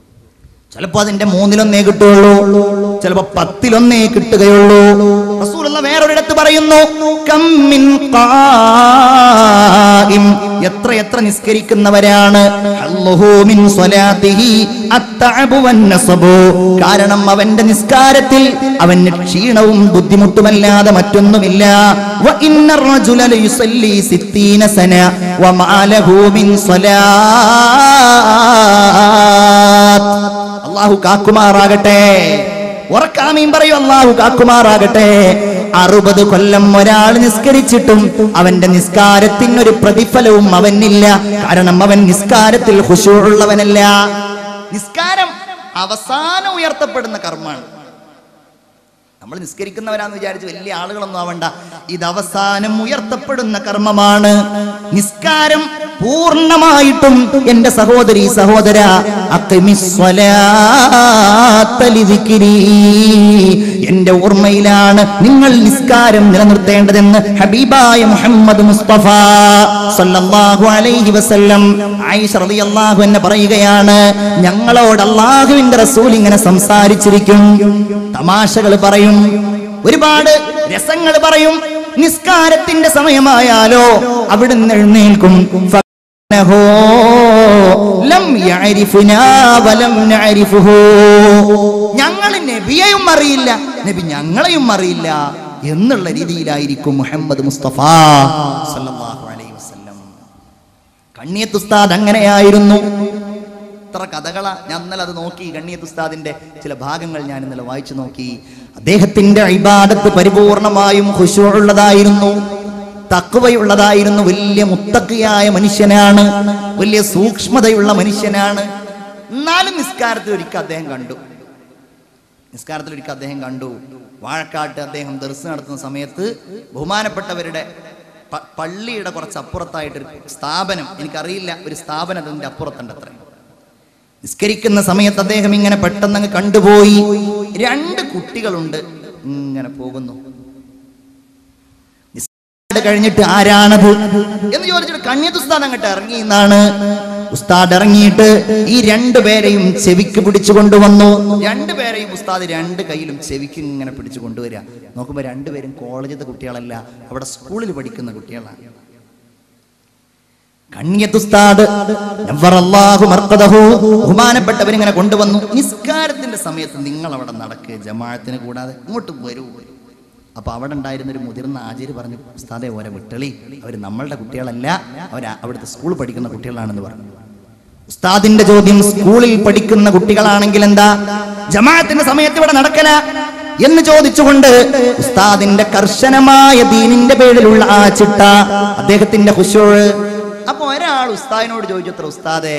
ചിലപ്പോ അതിന്റെ മൂന്നിലൊന്നേ കിട്ടുകയുള്ളൂ ചിലപ്പോ പത്തിലൊന്നേ കിട്ടുകയുള്ളൂ റസൂൽ റസൂലുള്ള വേറൊരിടത്ത് പറയുന്നു കമ്മിൻ ഖായിം എത്ര എത്ര നിസ്കരിക്കുന്നവരാണ് ഹല്ലുഹു മിൻ സ്വലാത്തിഹി അത്തഅബു വന്നസബു കാരണം അവന്റെ നിസ്കാരത്തിൽ അവന് ക്ഷീണവും ബുദ്ധിമുട്ടുമല്ലാതെ മറ്റൊന്നുമില്ല വ ഇന്ന റജുല ലയുസല്ലി സിത്തീന സന വമാലഹു മിൻ സ്വലാത്ത് അള്ളാഹു കാക്കുമാറാകട്ടെ ഉറക്കാമീൻ പറയൂ അള്ളാഹു കാക്കുമാറാകട്ടെ അറുപത് കൊല്ലം ഒരാൾ നിസ്കരിച്ചിട്ടും അവന്റെ നിസ്കാരത്തിന് ഒരു പ്രതിഫലവും അവനില്ല കാരണം അവൻ നിസ്കാരത്തിൽ ഹുഷൂറുള്ളവനല്ല നിസ്കാരം അവസാനം ഉയർത്തപ്പെടുന്ന കർമ്മമാണ് നമ്മൾ നിസ്കരിക്കുന്നവരാന്ന് വിചാരിച്ച് വലിയ ആളുകളൊന്നും ആവണ്ട ഇത് അവസാനം ഉയർത്തപ്പെടുന്ന കർമ്മമാണ് നിസ്കാരം പൂർണ്ണമായിട്ടും എന്റെ സഹോദരി സഹോദര അക്കിമിസ്വലാത്ത ലിദിക്രി. എന്റെ ഓർമ്മയിലാണ് നിങ്ങൾ നിസ്കാരം നിലനിർത്തേണ്ടതെന്ന് ഹബീബായ മുഹമ്മദ് മുസ്തഫ സല്ലല്ലാഹു അലൈഹി വസല്ലം ആയിഷ റളിയല്ലാഹു അൻഹ പറയുകയാണ് ഞങ്ങളോട് അള്ളാഹുവിന്റെ റസൂൽ ഇങ്ങനെ സംസാരിച്ചിരിക്കും തമാശകൾ പറയും ഒരുപാട് രസങ്ങൾ പറയും നിസ്കാരത്തിന്റെ സമയമായാലോ അവിടുന്ന് എഴുന്നേൽക്കും ഫഅന്നഹു ലം യഅരിഫുനാ വലം നഅരിഫുഹു. ഞങ്ങൾ നബിയെയും അറിയില്ല നബി ഞങ്ങളെയും അറിയില്ല എന്നുള്ള രീതിയിലായിരിക്കും മുഹമ്മദ് മുസ്തഫ സല്ലല്ലാഹു അലൈഹി വസല്ലം കണ്ണിയത്ത് ഉസ്താദ് അങ്ങനെയായിരുന്നു എത്ര കഥകളാ ഞാൻ ഇന്നലെ അത് നോക്കി കണ്ണിയത്ത് ഉസ്താദിന്റെ ചില ഭാഗങ്ങൾ ഞാൻ ഇന്നലെ വായിച്ചു നോക്കി അദ്ദേഹത്തിന്റെ ഇബാദത്ത് പരിപൂർണമായും ഖുശൂഉള്ളതായിരുന്നു തക്വയുള്ളതായിരുന്നു വലിയ മുത്തക്കിയായ മനുഷ്യനാണ് വലിയ സൂക്ഷ്മതയുള്ള മനുഷ്യനാണ് എന്നാലും നിസ്കാരത്തിൽ ഒരിക്കൽ അദ്ദേഹം കണ്ടു നിസ്കാരത്തിൽ ഒരിക്കൽ അദ്ദേഹം കണ്ടു വാഴക്കാട്ട് അദ്ദേഹം ദർസ് നടത്തുന്ന സമയത്ത് ബഹുമാനപ്പെട്ടവരുടെ പ- പള്ളിയുടെ കുറച്ച് അപ്പുറത്തായിട്ടൊരു സ്ഥാപനം എനിക്കറിയില്ല ഒരു സ്ഥാപനം അതിന്റെ അപ്പുറത്തുണ്ട് അത്ര നിസ്കരിക്കുന്ന സമയത്ത് അദ്ദേഹം ഇങ്ങനെ പെട്ടെന്ന് അങ്ങ് കണ്ടുപോയി രണ്ട് കുട്ടികളുണ്ട് ഇങ്ങനെ പോകുന്നു നിസ്കാരം കഴിഞ്ഞിട്ട് ആരാണത് എന്ന് ചോദിച്ചിട്ട് കണ്യത്ത് ഉസ്താദ് അങ്ങോട്ട് ഇറങ്ങി എന്നാണ് ഉസ്താദ് ഇറങ്ങിയിട്ട് ഈ രണ്ടുപേരെയും ചെവിക്ക് പിടിച്ചു കൊണ്ടുവന്നു രണ്ടുപേരെയും ഉസ്താദ് രണ്ട് കയ്യിലും ചെവിക്ക് ഇങ്ങനെ പിടിച്ചു കൊണ്ടുവരിക നോക്കുമ്പോ രണ്ടുപേരും കോളേജിലത്തെ കുട്ടികളല്ല അവിടെ സ്കൂളിൽ പഠിക്കുന്ന കുട്ടികളാണ് കണ്യത്തുസ്താദ് നവ്വറല്ലാഹു മർഖദഹു ബഹുമാനപ്പെട്ടവരിങ്ങനെ കൊണ്ടുവന്നു നിസ്കാരത്തിന്റെ സമയത്ത് നിങ്ങൾ അവിടെ നടക്കുക ജമാഅത്തിന് കൂടാതെ ഇങ്ങോട്ട് വരൂ അപ്പൊ അവിടെ ഉണ്ടായിരുന്ന ഒരു മുതിർന്ന ആചാര്യ പറഞ്ഞു ഉസ്താദെ ഓരെ വിട്ടളി അവർ നമ്മളുടെ കുട്ടികളല്ല അവർ അവിടുത്തെ സ്കൂൾ പഠിക്കുന്ന കുട്ടികളാണെന്ന് പറഞ്ഞു ഉസ്താദിന്റെ ചോദ്യം സ്കൂളിൽ പഠിക്കുന്ന കുട്ടികളാണെങ്കിൽ എന്താ ജമാഅത്തിന്റെ സമയത്ത് ഇവിടെ നടക്കല എന്ന് ചോദിച്ചുകൊണ്ട് ഉസ്താദിന്റെ കർശനമായ ദീനിന്റെ പേരിലുള്ള ആ ചിട്ട അദ്ദേഹത്തിന്റെ ഹുഷോഴ് അപ്പൊ ഒരാൾ ഉസ്താദിനോട് ചോദിച്ചത്ര ഉസ്താദെ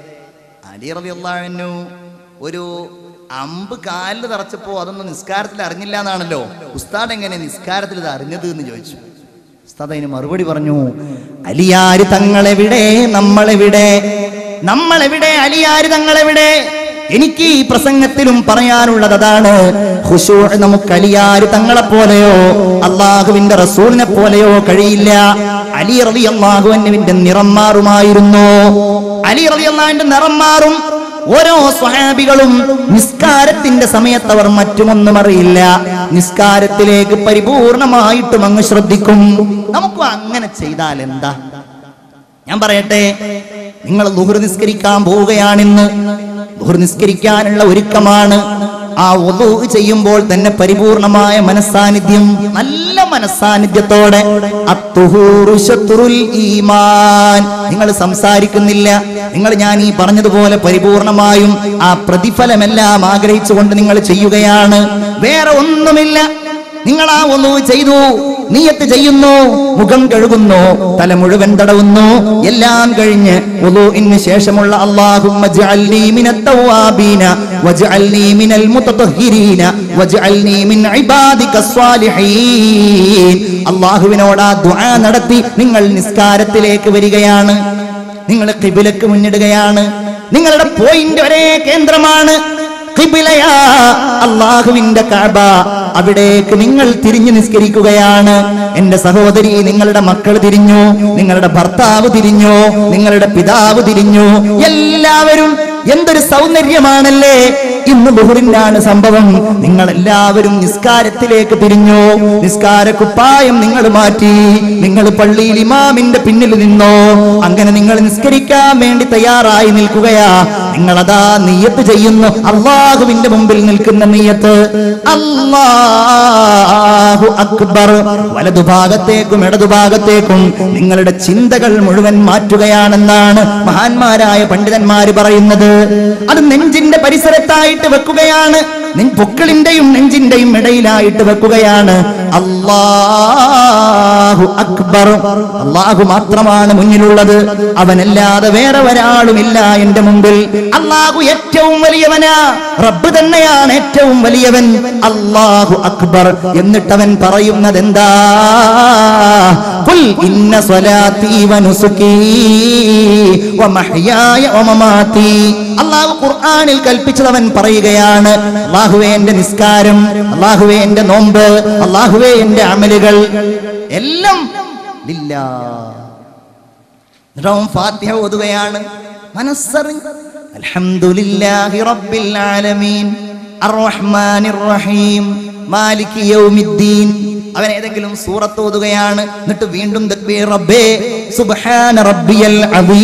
അലി റളിയല്ലാഹു ഒരു അമ്പ് കാലിൽ തറച്ചപ്പോ അതൊന്നും നിസ്കാരത്തിൽ അറിഞ്ഞില്ല എന്നാണല്ലോ ഉസ്താദ് എങ്ങനെ നിസ്കാരത്തിൽ ഇത് അറിഞ്ഞത് എന്ന് ചോദിച്ചു ഉസ്താദ് അതിന് മറുപടി പറഞ്ഞു അലിയാര് തങ്ങളെവിടെ നമ്മളെവിടെ നമ്മളെവിടെ അലിയാര് തങ്ങളെവിടെ എനിക്ക് ഈ പ്രസംഗത്തിലും പറയാനുള്ളത് അതാണ് ഖുശൂ നമുക്ക് അലിയാര് തങ്ങളെ പോലെയോ അള്ളാഹുവിന്റെ റസൂലിനെ പോലെയോ കഴിയില്ല അലി റളി അള്ളാഹുവിന്റെ നിറം മാറുമായിരുന്നു അലി റളി അള്ളാഹിന്റെ നിറം മാറും ഓരോ സ്വഹാബികളും നിസ്കാരത്തിന്റെ സമയത്ത് അവർ മറ്റുമൊന്നും അറിയില്ല നിസ്കാരത്തിലേക്ക് പരിപൂർണമായിട്ടും അങ്ങ് ശ്രദ്ധിക്കും നമുക്ക് അങ്ങനെ ചെയ്താൽ എന്താ ഞാൻ പറയട്ടെ നിങ്ങൾ ലുഹുർ നിസ്കരിക്കാൻ പോവുകയാണിന്ന് ലുഹുർ നിസ്കരിക്കാനുള്ള ഒരുക്കമാണ് ആ ഒതു ചെയ്യുമ്പോൾ തന്നെ പരിപൂർണമായ മനസ്സാന്നിധ്യം നല്ല മനസ്സാന്നിധ്യത്തോടെ അത്തുഹൂറു ശത്രുൽ ഈമാൻ നിങ്ങൾ സംസാരിക്കുന്നില്ല നിങ്ങൾ ഞാൻ ഈ പറഞ്ഞതുപോലെ പരിപൂർണമായും ആ പ്രതിഫലമെല്ലാം ആഗ്രഹിച്ചുകൊണ്ട് നിങ്ങൾ ചെയ്യുകയാണ് വേറെ ഒന്നുമില്ല നിങ്ങൾ ആ ഒന്ന് ചെയ്തു നീയത്ത് ചെയ്യുന്നു മുഖം കഴുകുന്നു തല മുഴുവൻ തടവുന്നു എല്ലാം കഴിഞ്ഞ് വുളൂഇന് ശേഷമുള്ള അല്ലാഹുമ്മ ജഅൽനീ മിനത് തവ്വാബീന വജഅൽനീ മിനൽ മുതതഹിരീന വജഅൽനീ മിൻ ഇബാദിക സ്വാലിഹീൻ അല്ലാഹുവിനോട് ആ ദുആ നടത്തി നിങ്ങൾ നിസ്കാരത്തിലേക്ക് വരികയാണ് നിങ്ങൾ ഖിബിലക്ക് മുന്നിടുകയാണ് നിങ്ങളുടെ പോയിന്റ് ഒരേ കേന്ദ്രമാണ് ഖിബിലയാ അള്ളാഹുവിന്റെ കഅബ അവിടേക്ക് നിങ്ങൾ തിരിഞ്ഞു നിസ്കരിക്കുകയാണ് എന്റെ സഹോദരി നിങ്ങളുടെ മക്കൾ തിരിഞ്ഞു നിങ്ങളുടെ ഭർത്താവ് തിരിഞ്ഞു നിങ്ങളുടെ പിതാവ് തിരിഞ്ഞു എല്ലാവരും എന്തൊരു സൗന്ദര്യമാണല്ലേ ഇന്ന് ബുഹുറിനാണ് സംഭവം നിങ്ങൾ എല്ലാവരും നിസ്കാരത്തിലേക്ക് തിരിഞ്ഞു നിസ്കാര കുപ്പായം നിങ്ങൾ മാറ്റി നിങ്ങൾ പള്ളിയിൽ ഇമാമിന്റെ പിന്നിൽ നിന്നോ അങ്ങനെ നിങ്ങൾ നിസ്കരിക്കാൻ വേണ്ടി തയ്യാറായി നിൽക്കുകയാ നിങ്ങൾ അതാ നീയത്ത് ചെയ്യുന്നു അള്ളാഹുവിന്റെ മുമ്പിൽ നിൽക്കുന്ന നീയത്ത് അല്ലാഹു അക്ബർ വലതുഭാഗത്തേക്കും ഇടതുഭാഗത്തേക്കും നിങ്ങളുടെ ചിന്തകൾ മുഴുവൻ മാറ്റുകയാണെന്നാണ് മഹാന്മാരായ പണ്ഡിതന്മാര് പറയുന്നത് അത് നെഞ്ചിന്റെ പരിസരത്തായിട്ട് വെക്കുകയാണ് നിൻ പൊക്കിളിന്റെയും നെഞ്ചിന്റെയും ഇടയിലായിട്ട് വെക്കുകയാണ് അല്ലാഹു അക്ബർ അള്ളാഹു മാത്രമാണ് മുന്നിലുള്ളത് അവനല്ലാതെ വേറെ ഒരാളുമില്ല എന്റെ മുമ്പിൽ അള്ളാഹു ഏറ്റവും വലിയവനാ റബ്ബ് തന്നെയാണ് ഏറ്റവും വലിയവൻ അള്ളാഹു അക്ബർ എന്നിട്ടവൻ പറയുന്നത് എന്താ ഖുൽ ഇന്ന സ്വലാത്തി വനുസുകി വമഹ്യായ വമമാതി അള്ളാഹു ഖുർആനിൽ കൽപ്പിച്ചത് അവൻ പറയുകയാണ് അള്ളാഹുവേ എന്റെ നിസ്കാരം അള്ളാഹുവേ എന്റെ നോമ്പ് അള്ളാഹുവേ എന്റെ അമലുകൾ എല്ലാം ലില്ലാ എന്നിട്ട് അവൻ ഫാത്തിഹ ഓതുകയാണ് മനസ്സറിഞ്ഞ് അൽഹംദുലില്ലാഹി റബ്ബിൽ ആലമീൻ അർറഹ്മാനിർ റഹീം മാലിക് യൗമിദ്ദീൻ അവൻ ഏതെങ്കിലും സൂറത്ത് ഓതുകയാണ് എന്നിട്ട് വീണ്ടും തക്ബീർ റബ്ബേ സുബ്ഹാന റബ്ബിയൽ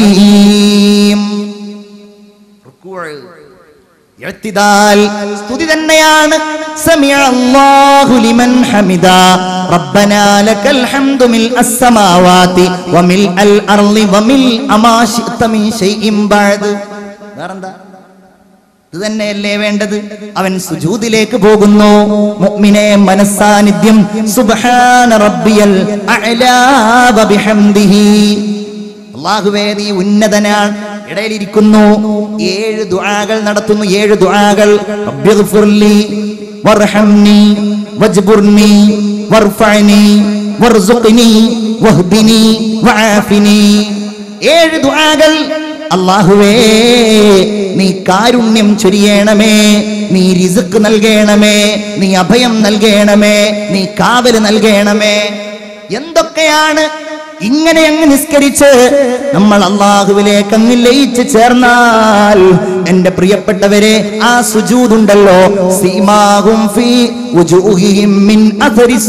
അദീം റുക്കൂഅ് ഇഅ്തിദാൽ സ്തുതി തന്നെയാണ് സമിഅ അല്ലാഹു ലിമൻ ഹമിദ റബ്ബനാ ലക്കൽ ഹംദു മിൽ അസ്സമാവാതി വമിൽ അൽ അർളി വമിൽ അമാ ശിഅത മിൻ ശൈഇൻ ബഅദ് വേറെന്താ ഇത് തന്നെയല്ലേ വേണ്ടത് അവൻ സുജൂദിലേക്ക് പോകുന്നു മുഅ്മിനെ മനസ്സാന്നിധ്യം സുബ്ഹാന റബ്ബിയൽ അഅലാ വബിഹംദിഹി അള്ളാഹുവേ നീ ഉന്നതനാണ് ഇടയിലിരിക്കുന്നു ഏഴ് ദുആകൾ നടത്തുന്നു ഏഴ് ദുആകൾ റബ്ബിഗ്ഫിർലി വർഹംനി വജ്ബുർനി വർഫഅനി വർസുഖ്നി വഹ്ദിനി വആഫിനി ഏഴ് ദുആകൾ അള്ളാഹുവേ നീ കാരുണ്യം ചൊരിയണമേ നീ റിസ്ക് നൽകണമേ നീ അഭയം നൽകണമേ നീ കാവല് നൽകണമേ എന്തൊക്കെയാണ് ഇങ്ങനെ അങ്ങ് നിസ്കരിച്ച് നമ്മൾ അള്ളാഹുവിലേക്ക് അങ്ങ് ലയിച്ച് ചേർന്നാൽ എന്റെ പ്രിയപ്പെട്ടവരെ ആ സുജൂദുണ്ടല്ലോ സീമാഹും ഫീ വുജൂഹിഹിം മിൻ അഥരി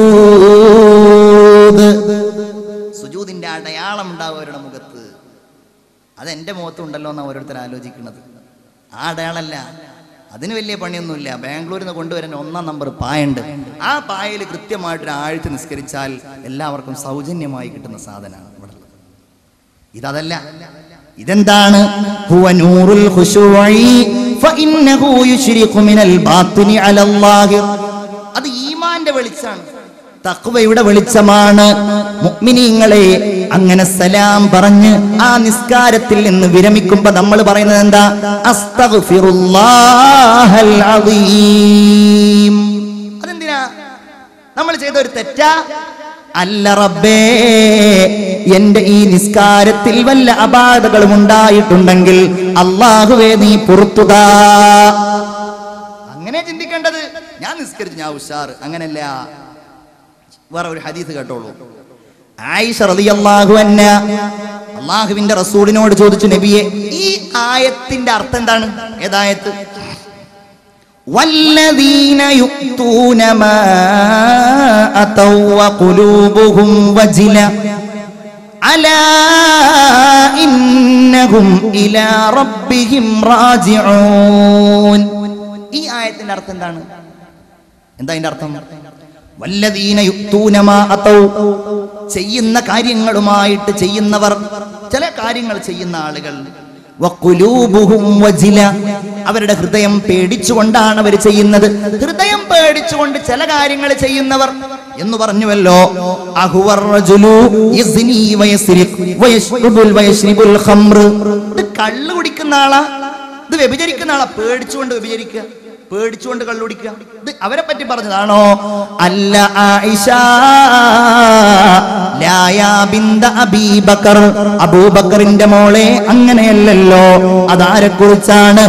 സുജൂദ് സുജൂദിന്റെ അടയാളം ഉണ്ടാവും അവരുടെ മുഖത്ത് അത് എൻ്റെ മുഖത്തുണ്ടല്ലോ എന്നാണ് ഓരോരുത്തർ ആലോചിക്കുന്നത് ആ അടയാളല്ല അതിന് വലിയ പണിയൊന്നുമില്ല ബാംഗ്ലൂരിൽ നിന്ന് കൊണ്ടുവരാൻ ഒന്നാം നമ്പർ പായുണ്ട് ആ പായയിൽ കൃത്യമായിട്ടൊരു ആഴ്ച നിസ്കരിച്ചാൽ എല്ലാവർക്കും സൗജന്യമായി കിട്ടുന്ന സാധനമാണ് ഇവിടെ ഉള്ളത്. ഇതതല്ല ഇതെന്താണ് ഹുവ നൂറുൽ ഖുശൂഇ ഫഇന്നഹു യുശ്രിഖു മിനൽ ബാത്തിനി അലല്ലാഹി അത് ഈമാന്റെ വെളിച്ചാണ് തഖ്വയുടെ വെളിച്ചമാണ് മുഅ്മിനീങ്ങളെ അങ്ങനെ സലാം പറഞ്ഞ് ആ നിസ്കാരത്തിൽ നിന്ന് വിരമിക്കുമ്പോ നമ്മൾ പറയുന്നത് എന്താ അസ്തഗ്ഫിറുല്ലാഹൽ അദീം അതെന്തിനാ നമ്മൾ ചെയ്ത ഒരു തെറ്റാ അല്ല റബ്ബേ എന്റെ ഈ നിസ്കാരത്തിൽ വല്ല അപാകതകളും ഉണ്ടായിട്ടുണ്ടെങ്കിൽ അള്ളാഹുവേ നീ പുറത്തുതാ അങ്ങനെ ചിന്തിക്കേണ്ടത് ഞാൻ നിസ്കരിച്ചു ഞാൻ ഉഷാർ അങ്ങനല്ല വേറെ ഒരു ഹദീസ് കേട്ടോളൂ ആയിഷ റളിയല്ലാഹു അൻഹ അള്ളാഹുവിന്റെ റസൂലിനോട് ചോദിച്ചു നബിയെ ഈ ആയത്തിന്റെ അർത്ഥം എന്താണ് ഏതായത്ത് والذين يؤتون ما أتوا وقلوبهم وجلة ألا إنهم إلى ربهم راجعون ഈ ആയത്തിന്റെ അർത്ഥം എന്താണ് എന്താ അതിന്റെ അർത്ഥം വല്ലദീന യുക്തൂനമാ അതൗ ചെയ്യുന്ന കാര്യങ്ങളുമായിട്ട് ചെയ്യുന്നവർ ചില കാര്യങ്ങൾ ചെയ്യുന്ന ആളുകൾ വഖുലൂബുഹും വജില അവരുടെ ഹൃദയം പേടിച്ചുകൊണ്ടാണ് അവർ ചെയ്യുന്നത് ഹൃദയം പേടിച്ചുകൊണ്ട് ചില കാര്യങ്ങൾ ചെയ്യുന്നവർ എന്ന് പറഞ്ഞുവല്ലോ അഹുവർ റജുലു യസ്നി വയസ്രിഖ് വയശ്റുബുൽ വയശ്രിബുൽ ഖംർ ഇത് കള്ള് കുടിക്കുന്ന ആളാ ഇത് വ്യഭിചരിക്കുന്ന ആളാ പേടിച്ചുകൊണ്ട് വ്യഭിചരിക്കുക പേടിച്ചുകൊണ്ട് കള്ളുടിക്കുക ഇത് അവരെ പറ്റി പറഞ്ഞതാണോ അല്ല ആയിഷ ലായാ ബിന്ദ അബീബക്കർ അബൂബക്കറിന്റെ മോളെ അങ്ങനെയല്ലല്ലോ അതാരെ കുറിച്ചാണ്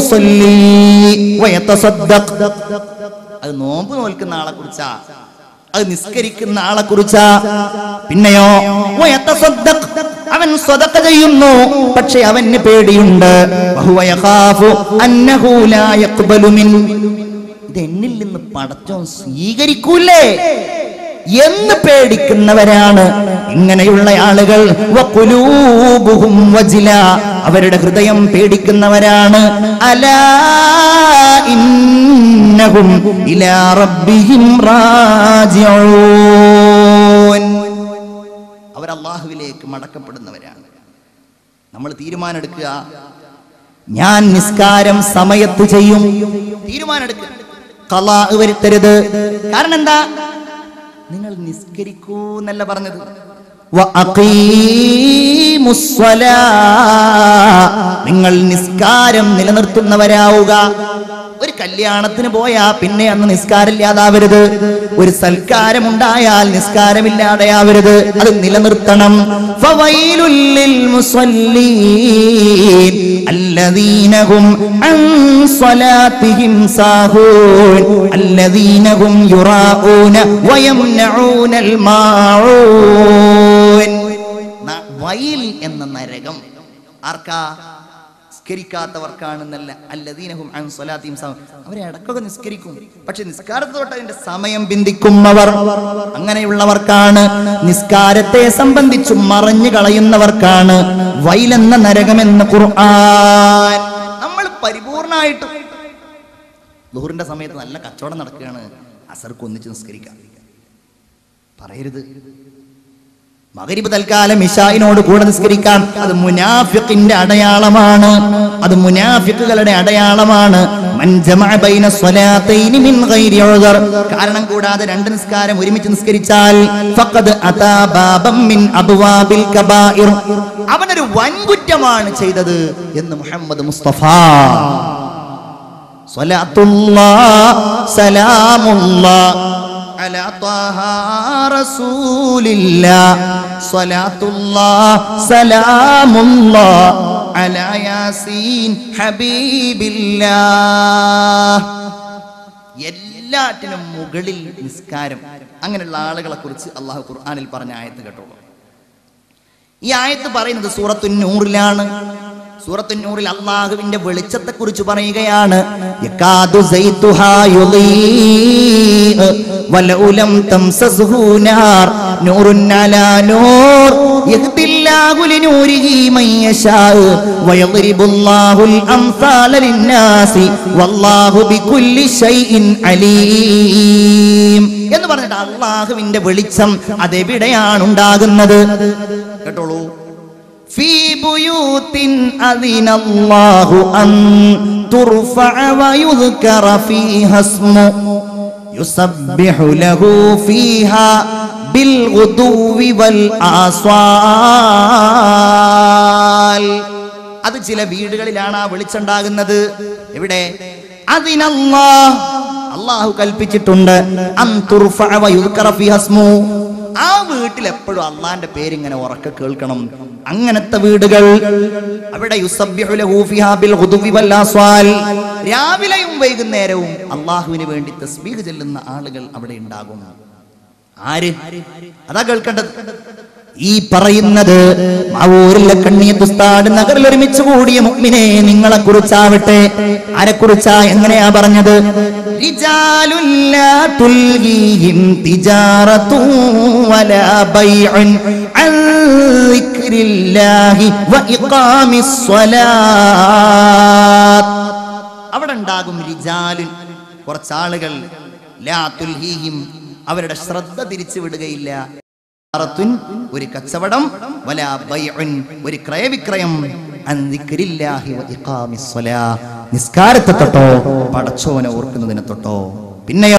അത് നോമ്പ് നോൽക്കുന്ന ആളെ കുറിച്ചാ അത് നിസ്കരിക്കുന്ന ആളെ കുറിച്ചാ പിന്നെയോ വയത്തസദ്ദഖ്. അവൻ സ്വതക്ക ചെയ്യുന്നു പക്ഷെ അവന് പേടിയുണ്ട് വഹുവ യഖാഫു അന്നഹു ലാ യഖ്ബലു മിൻ. ഇത് എന്നിൽ നിന്ന് പടച്ചോൻ സ്വീകരിക്കൂലേ എന്ന് പേടിക്കുന്നവരാണ് ഇങ്ങനെയുള്ള ആളുകൾ വഖുലൂബുഹും വജില. അവരുടെ ഹൃദയം പേടിക്കുന്നവരാണ് അലാ ഇന്നഹും ഇലാ റബ്ബിഹിം റാജിഊൻ അവർ അള്ളാഹുവിലേക്ക് മടക്കപ്പെടുന്നവരാണ് നമ്മൾ തീരുമാനമെടുക്കുക ഞാൻ നിസ്കാരം സമയത്ത് ചെയ്യും തീരുമാനമെടുക്കുക കലാ വരുത്തരുത് കാരണം എന്താ നിങ്ങൾ നിസ്കരിക്കൂ എന്നല്ല പറഞ്ഞത് വഅഖീമുസ്സലാ. നിങ്ങൾ നിസ്കാരം നിലനിർത്തുന്നവരാവുക ഒരു കല്യാണത്തിന് പോയാ പിന്നെ അന്ന് നിസ്കാരമില്ലാതാവരുത് ഒരു സൽക്കാരമുണ്ടായാൽ നിസ്കാരമില്ലാതെയാവരുത് അത് നിലനിർത്തണം ഫവൈലുൽ ലിൽ മുസല്ലീൻ الذين هم عن صلاتهم ساهون الذين هم يراءون ويمنعون الماعون ന- വയൽ എന്ന നരകം ആർക്കാ നിസ്കരിക്കാത്തവർക്കാണെന്നല്ല അല്ലദീനഹും അൻ സ്വലാത്തിയും സഹ അവരെ ഇടക്കൊക്കെ നിസ്കരിക്കും പക്ഷെ നിസ്കാരത്തെ തൊട്ട് അതിന്റെ സമയം ബന്ധിക്കുന്നവർ അങ്ങനെയുള്ളവർക്കാണ് നിസ്കാരത്തെ സംബന്ധിച്ച് മറഞ്ഞു കളയുന്നവർക്കാണ് വൈലെന്ന നരകമെന്ന് ഖുർആൻ നമ്മൾ പരിപൂർണമായിട്ടും ദുഹറിന്റെ സമയത്ത് നല്ല കച്ചവടം നടക്കുകയാണ് അസർക്ക് ഒന്നിച്ച് നിസ്കരിക്കാം പറയരുത് മകരിബ് തൽക്കാലം ഇഷായിനോട് കൂടെ നിസ്കരിക്കാം അത് മുനാഫിഖിന്റെ അടയാളമാണ് അത് മുനാഫിക്കുകളുടെ അടയാളമാണ് മൻ ജമഅ ബൈന സ്വലാത്തൈനി മിൻ ഗൈരി ഉദർ. കാരണം കൂടാതെ രണ്ട് നിസ്കാരം ഒരുമിച്ച് നിസ്കരിച്ചാൽ ഫഖദ് അതാ ബാബം മിൻ അബ്വാബിൽ കബായിർ അവനൊരു വൻകുറ്റമാണ് ചെയ്തത് എന്ന് മുഹമ്മദ് മുസ്തഫ സ്വലാത്തുല്ലാ സലാമുല്ലാ على طه رسول الله صلاة الله سلام الله على ياسين حبيب الله എല്ലാറ്റിനും മുകളിൽ നിസ്കാരം അങ്ങനെയുള്ള ആളുകളെ കുറിച്ച് അള്ളാഹു ഖുർആനിൽ പറഞ്ഞ ആയത്ത് കേട്ടോളൂ ഈ ആയത്ത് പറയുന്നത് സൂറത്തു നൂറിലാണ് സൂറത്തു നൂറിൽ അള്ളാഹുവിന്റെ വെളിച്ചത്തെ കുറിച്ച് പറയുകയാണ് യകാദു സൈതുഹാ യുളീഅ് വലൗ ലം തംസസ്ഹു നാർ നൂറുൻ അലാ നൂർ യഹ്ദില്ലാഹു ലിനൂരിഹി മൻ യശാഉ വയദ്രിബുല്ലാഹുൽ അംസാല ലിന്നാസി വല്ലാഹു ബികുല്ലി ഷൈഇൻ അലീം എന്ന് പറഞ്ഞിട്ട് അള്ളാഹുവിന്റെ വെളിച്ചം അതെവിടെയാണ് ഉണ്ടാകുന്നത് കേട്ടോളൂ في بيوت أذن الله أن ترفع ويذكر فيها اسمه يسبح له فيها بالغدو والآصال അത് ചില വീടുകളിലാണ് ആ വെളിച്ചുണ്ടാകുന്നത് എവിടെ അതിനല്ലാ അള്ളാഹു കൽപ്പിച്ചിട്ടുണ്ട് അൻ തുർഫഅ വയുദ്കറ ഫീഹ ഇസ്മു. ആ വീട്ടിൽ എപ്പോഴും അള്ളാന്റെ പേര് ഇങ്ങനെ ഉറക്കെ കേൾക്കണം അങ്ങനത്തെ വീടുകൾ അവിടെ യുസബ്ബിഹു ലഹു ഫിഹാ ബിൽ ഗുദുവി വൽ ആസ്വാൽ. രാവിലെയും വൈകുന്നേരവും അള്ളാഹുവിന് വേണ്ടി തസ്ബീഹ് ചെല്ലുന്ന ആളുകൾ അവിടെ ഉണ്ടാകും ആര് അതാ കേൾക്കേണ്ടത് ഈ പറയുന്നത് മാവൂരിലെ കണ്ണിയത്തുസ്താട് നഗറിൽ ഒരുമിച്ച് കൂടിയ മുഗ്മിനെ നിങ്ങളെ കുറിച്ചാവട്ടെ ആരെ കുറിച്ചാ എങ്ങനെയാ പറഞ്ഞത് റിജാലുൻ ലാ തുൽഹീഹിം തിജാറത്തുൻ വലാ ബൈഉൻ അൻ ദിക്രില്ലാഹി വ ഇഖാമിസ് സ്വലാത്ത് അവിടെ ഉണ്ടാകും റിജാലുൻ കുറച്ചാളുകൾ ലാ തുൽഹീഹിം അവരുടെ ശ്രദ്ധ തിരിച്ചു വിടുകയില്ല തിജാറത്തുൻ, ഒരു കച്ചവടം വലാ ബൈഉൻ, ഒരു ക്രയവിക്രയം അൻ ദിക്രില്ലാഹി വ ഇഖാമിസ് സ്വലാ. നിസ്കാരത്തെ തൊട്ടോ പടച്ചോനെ ഓർക്കുന്നതിനെ തൊട്ടോ പിന്നെ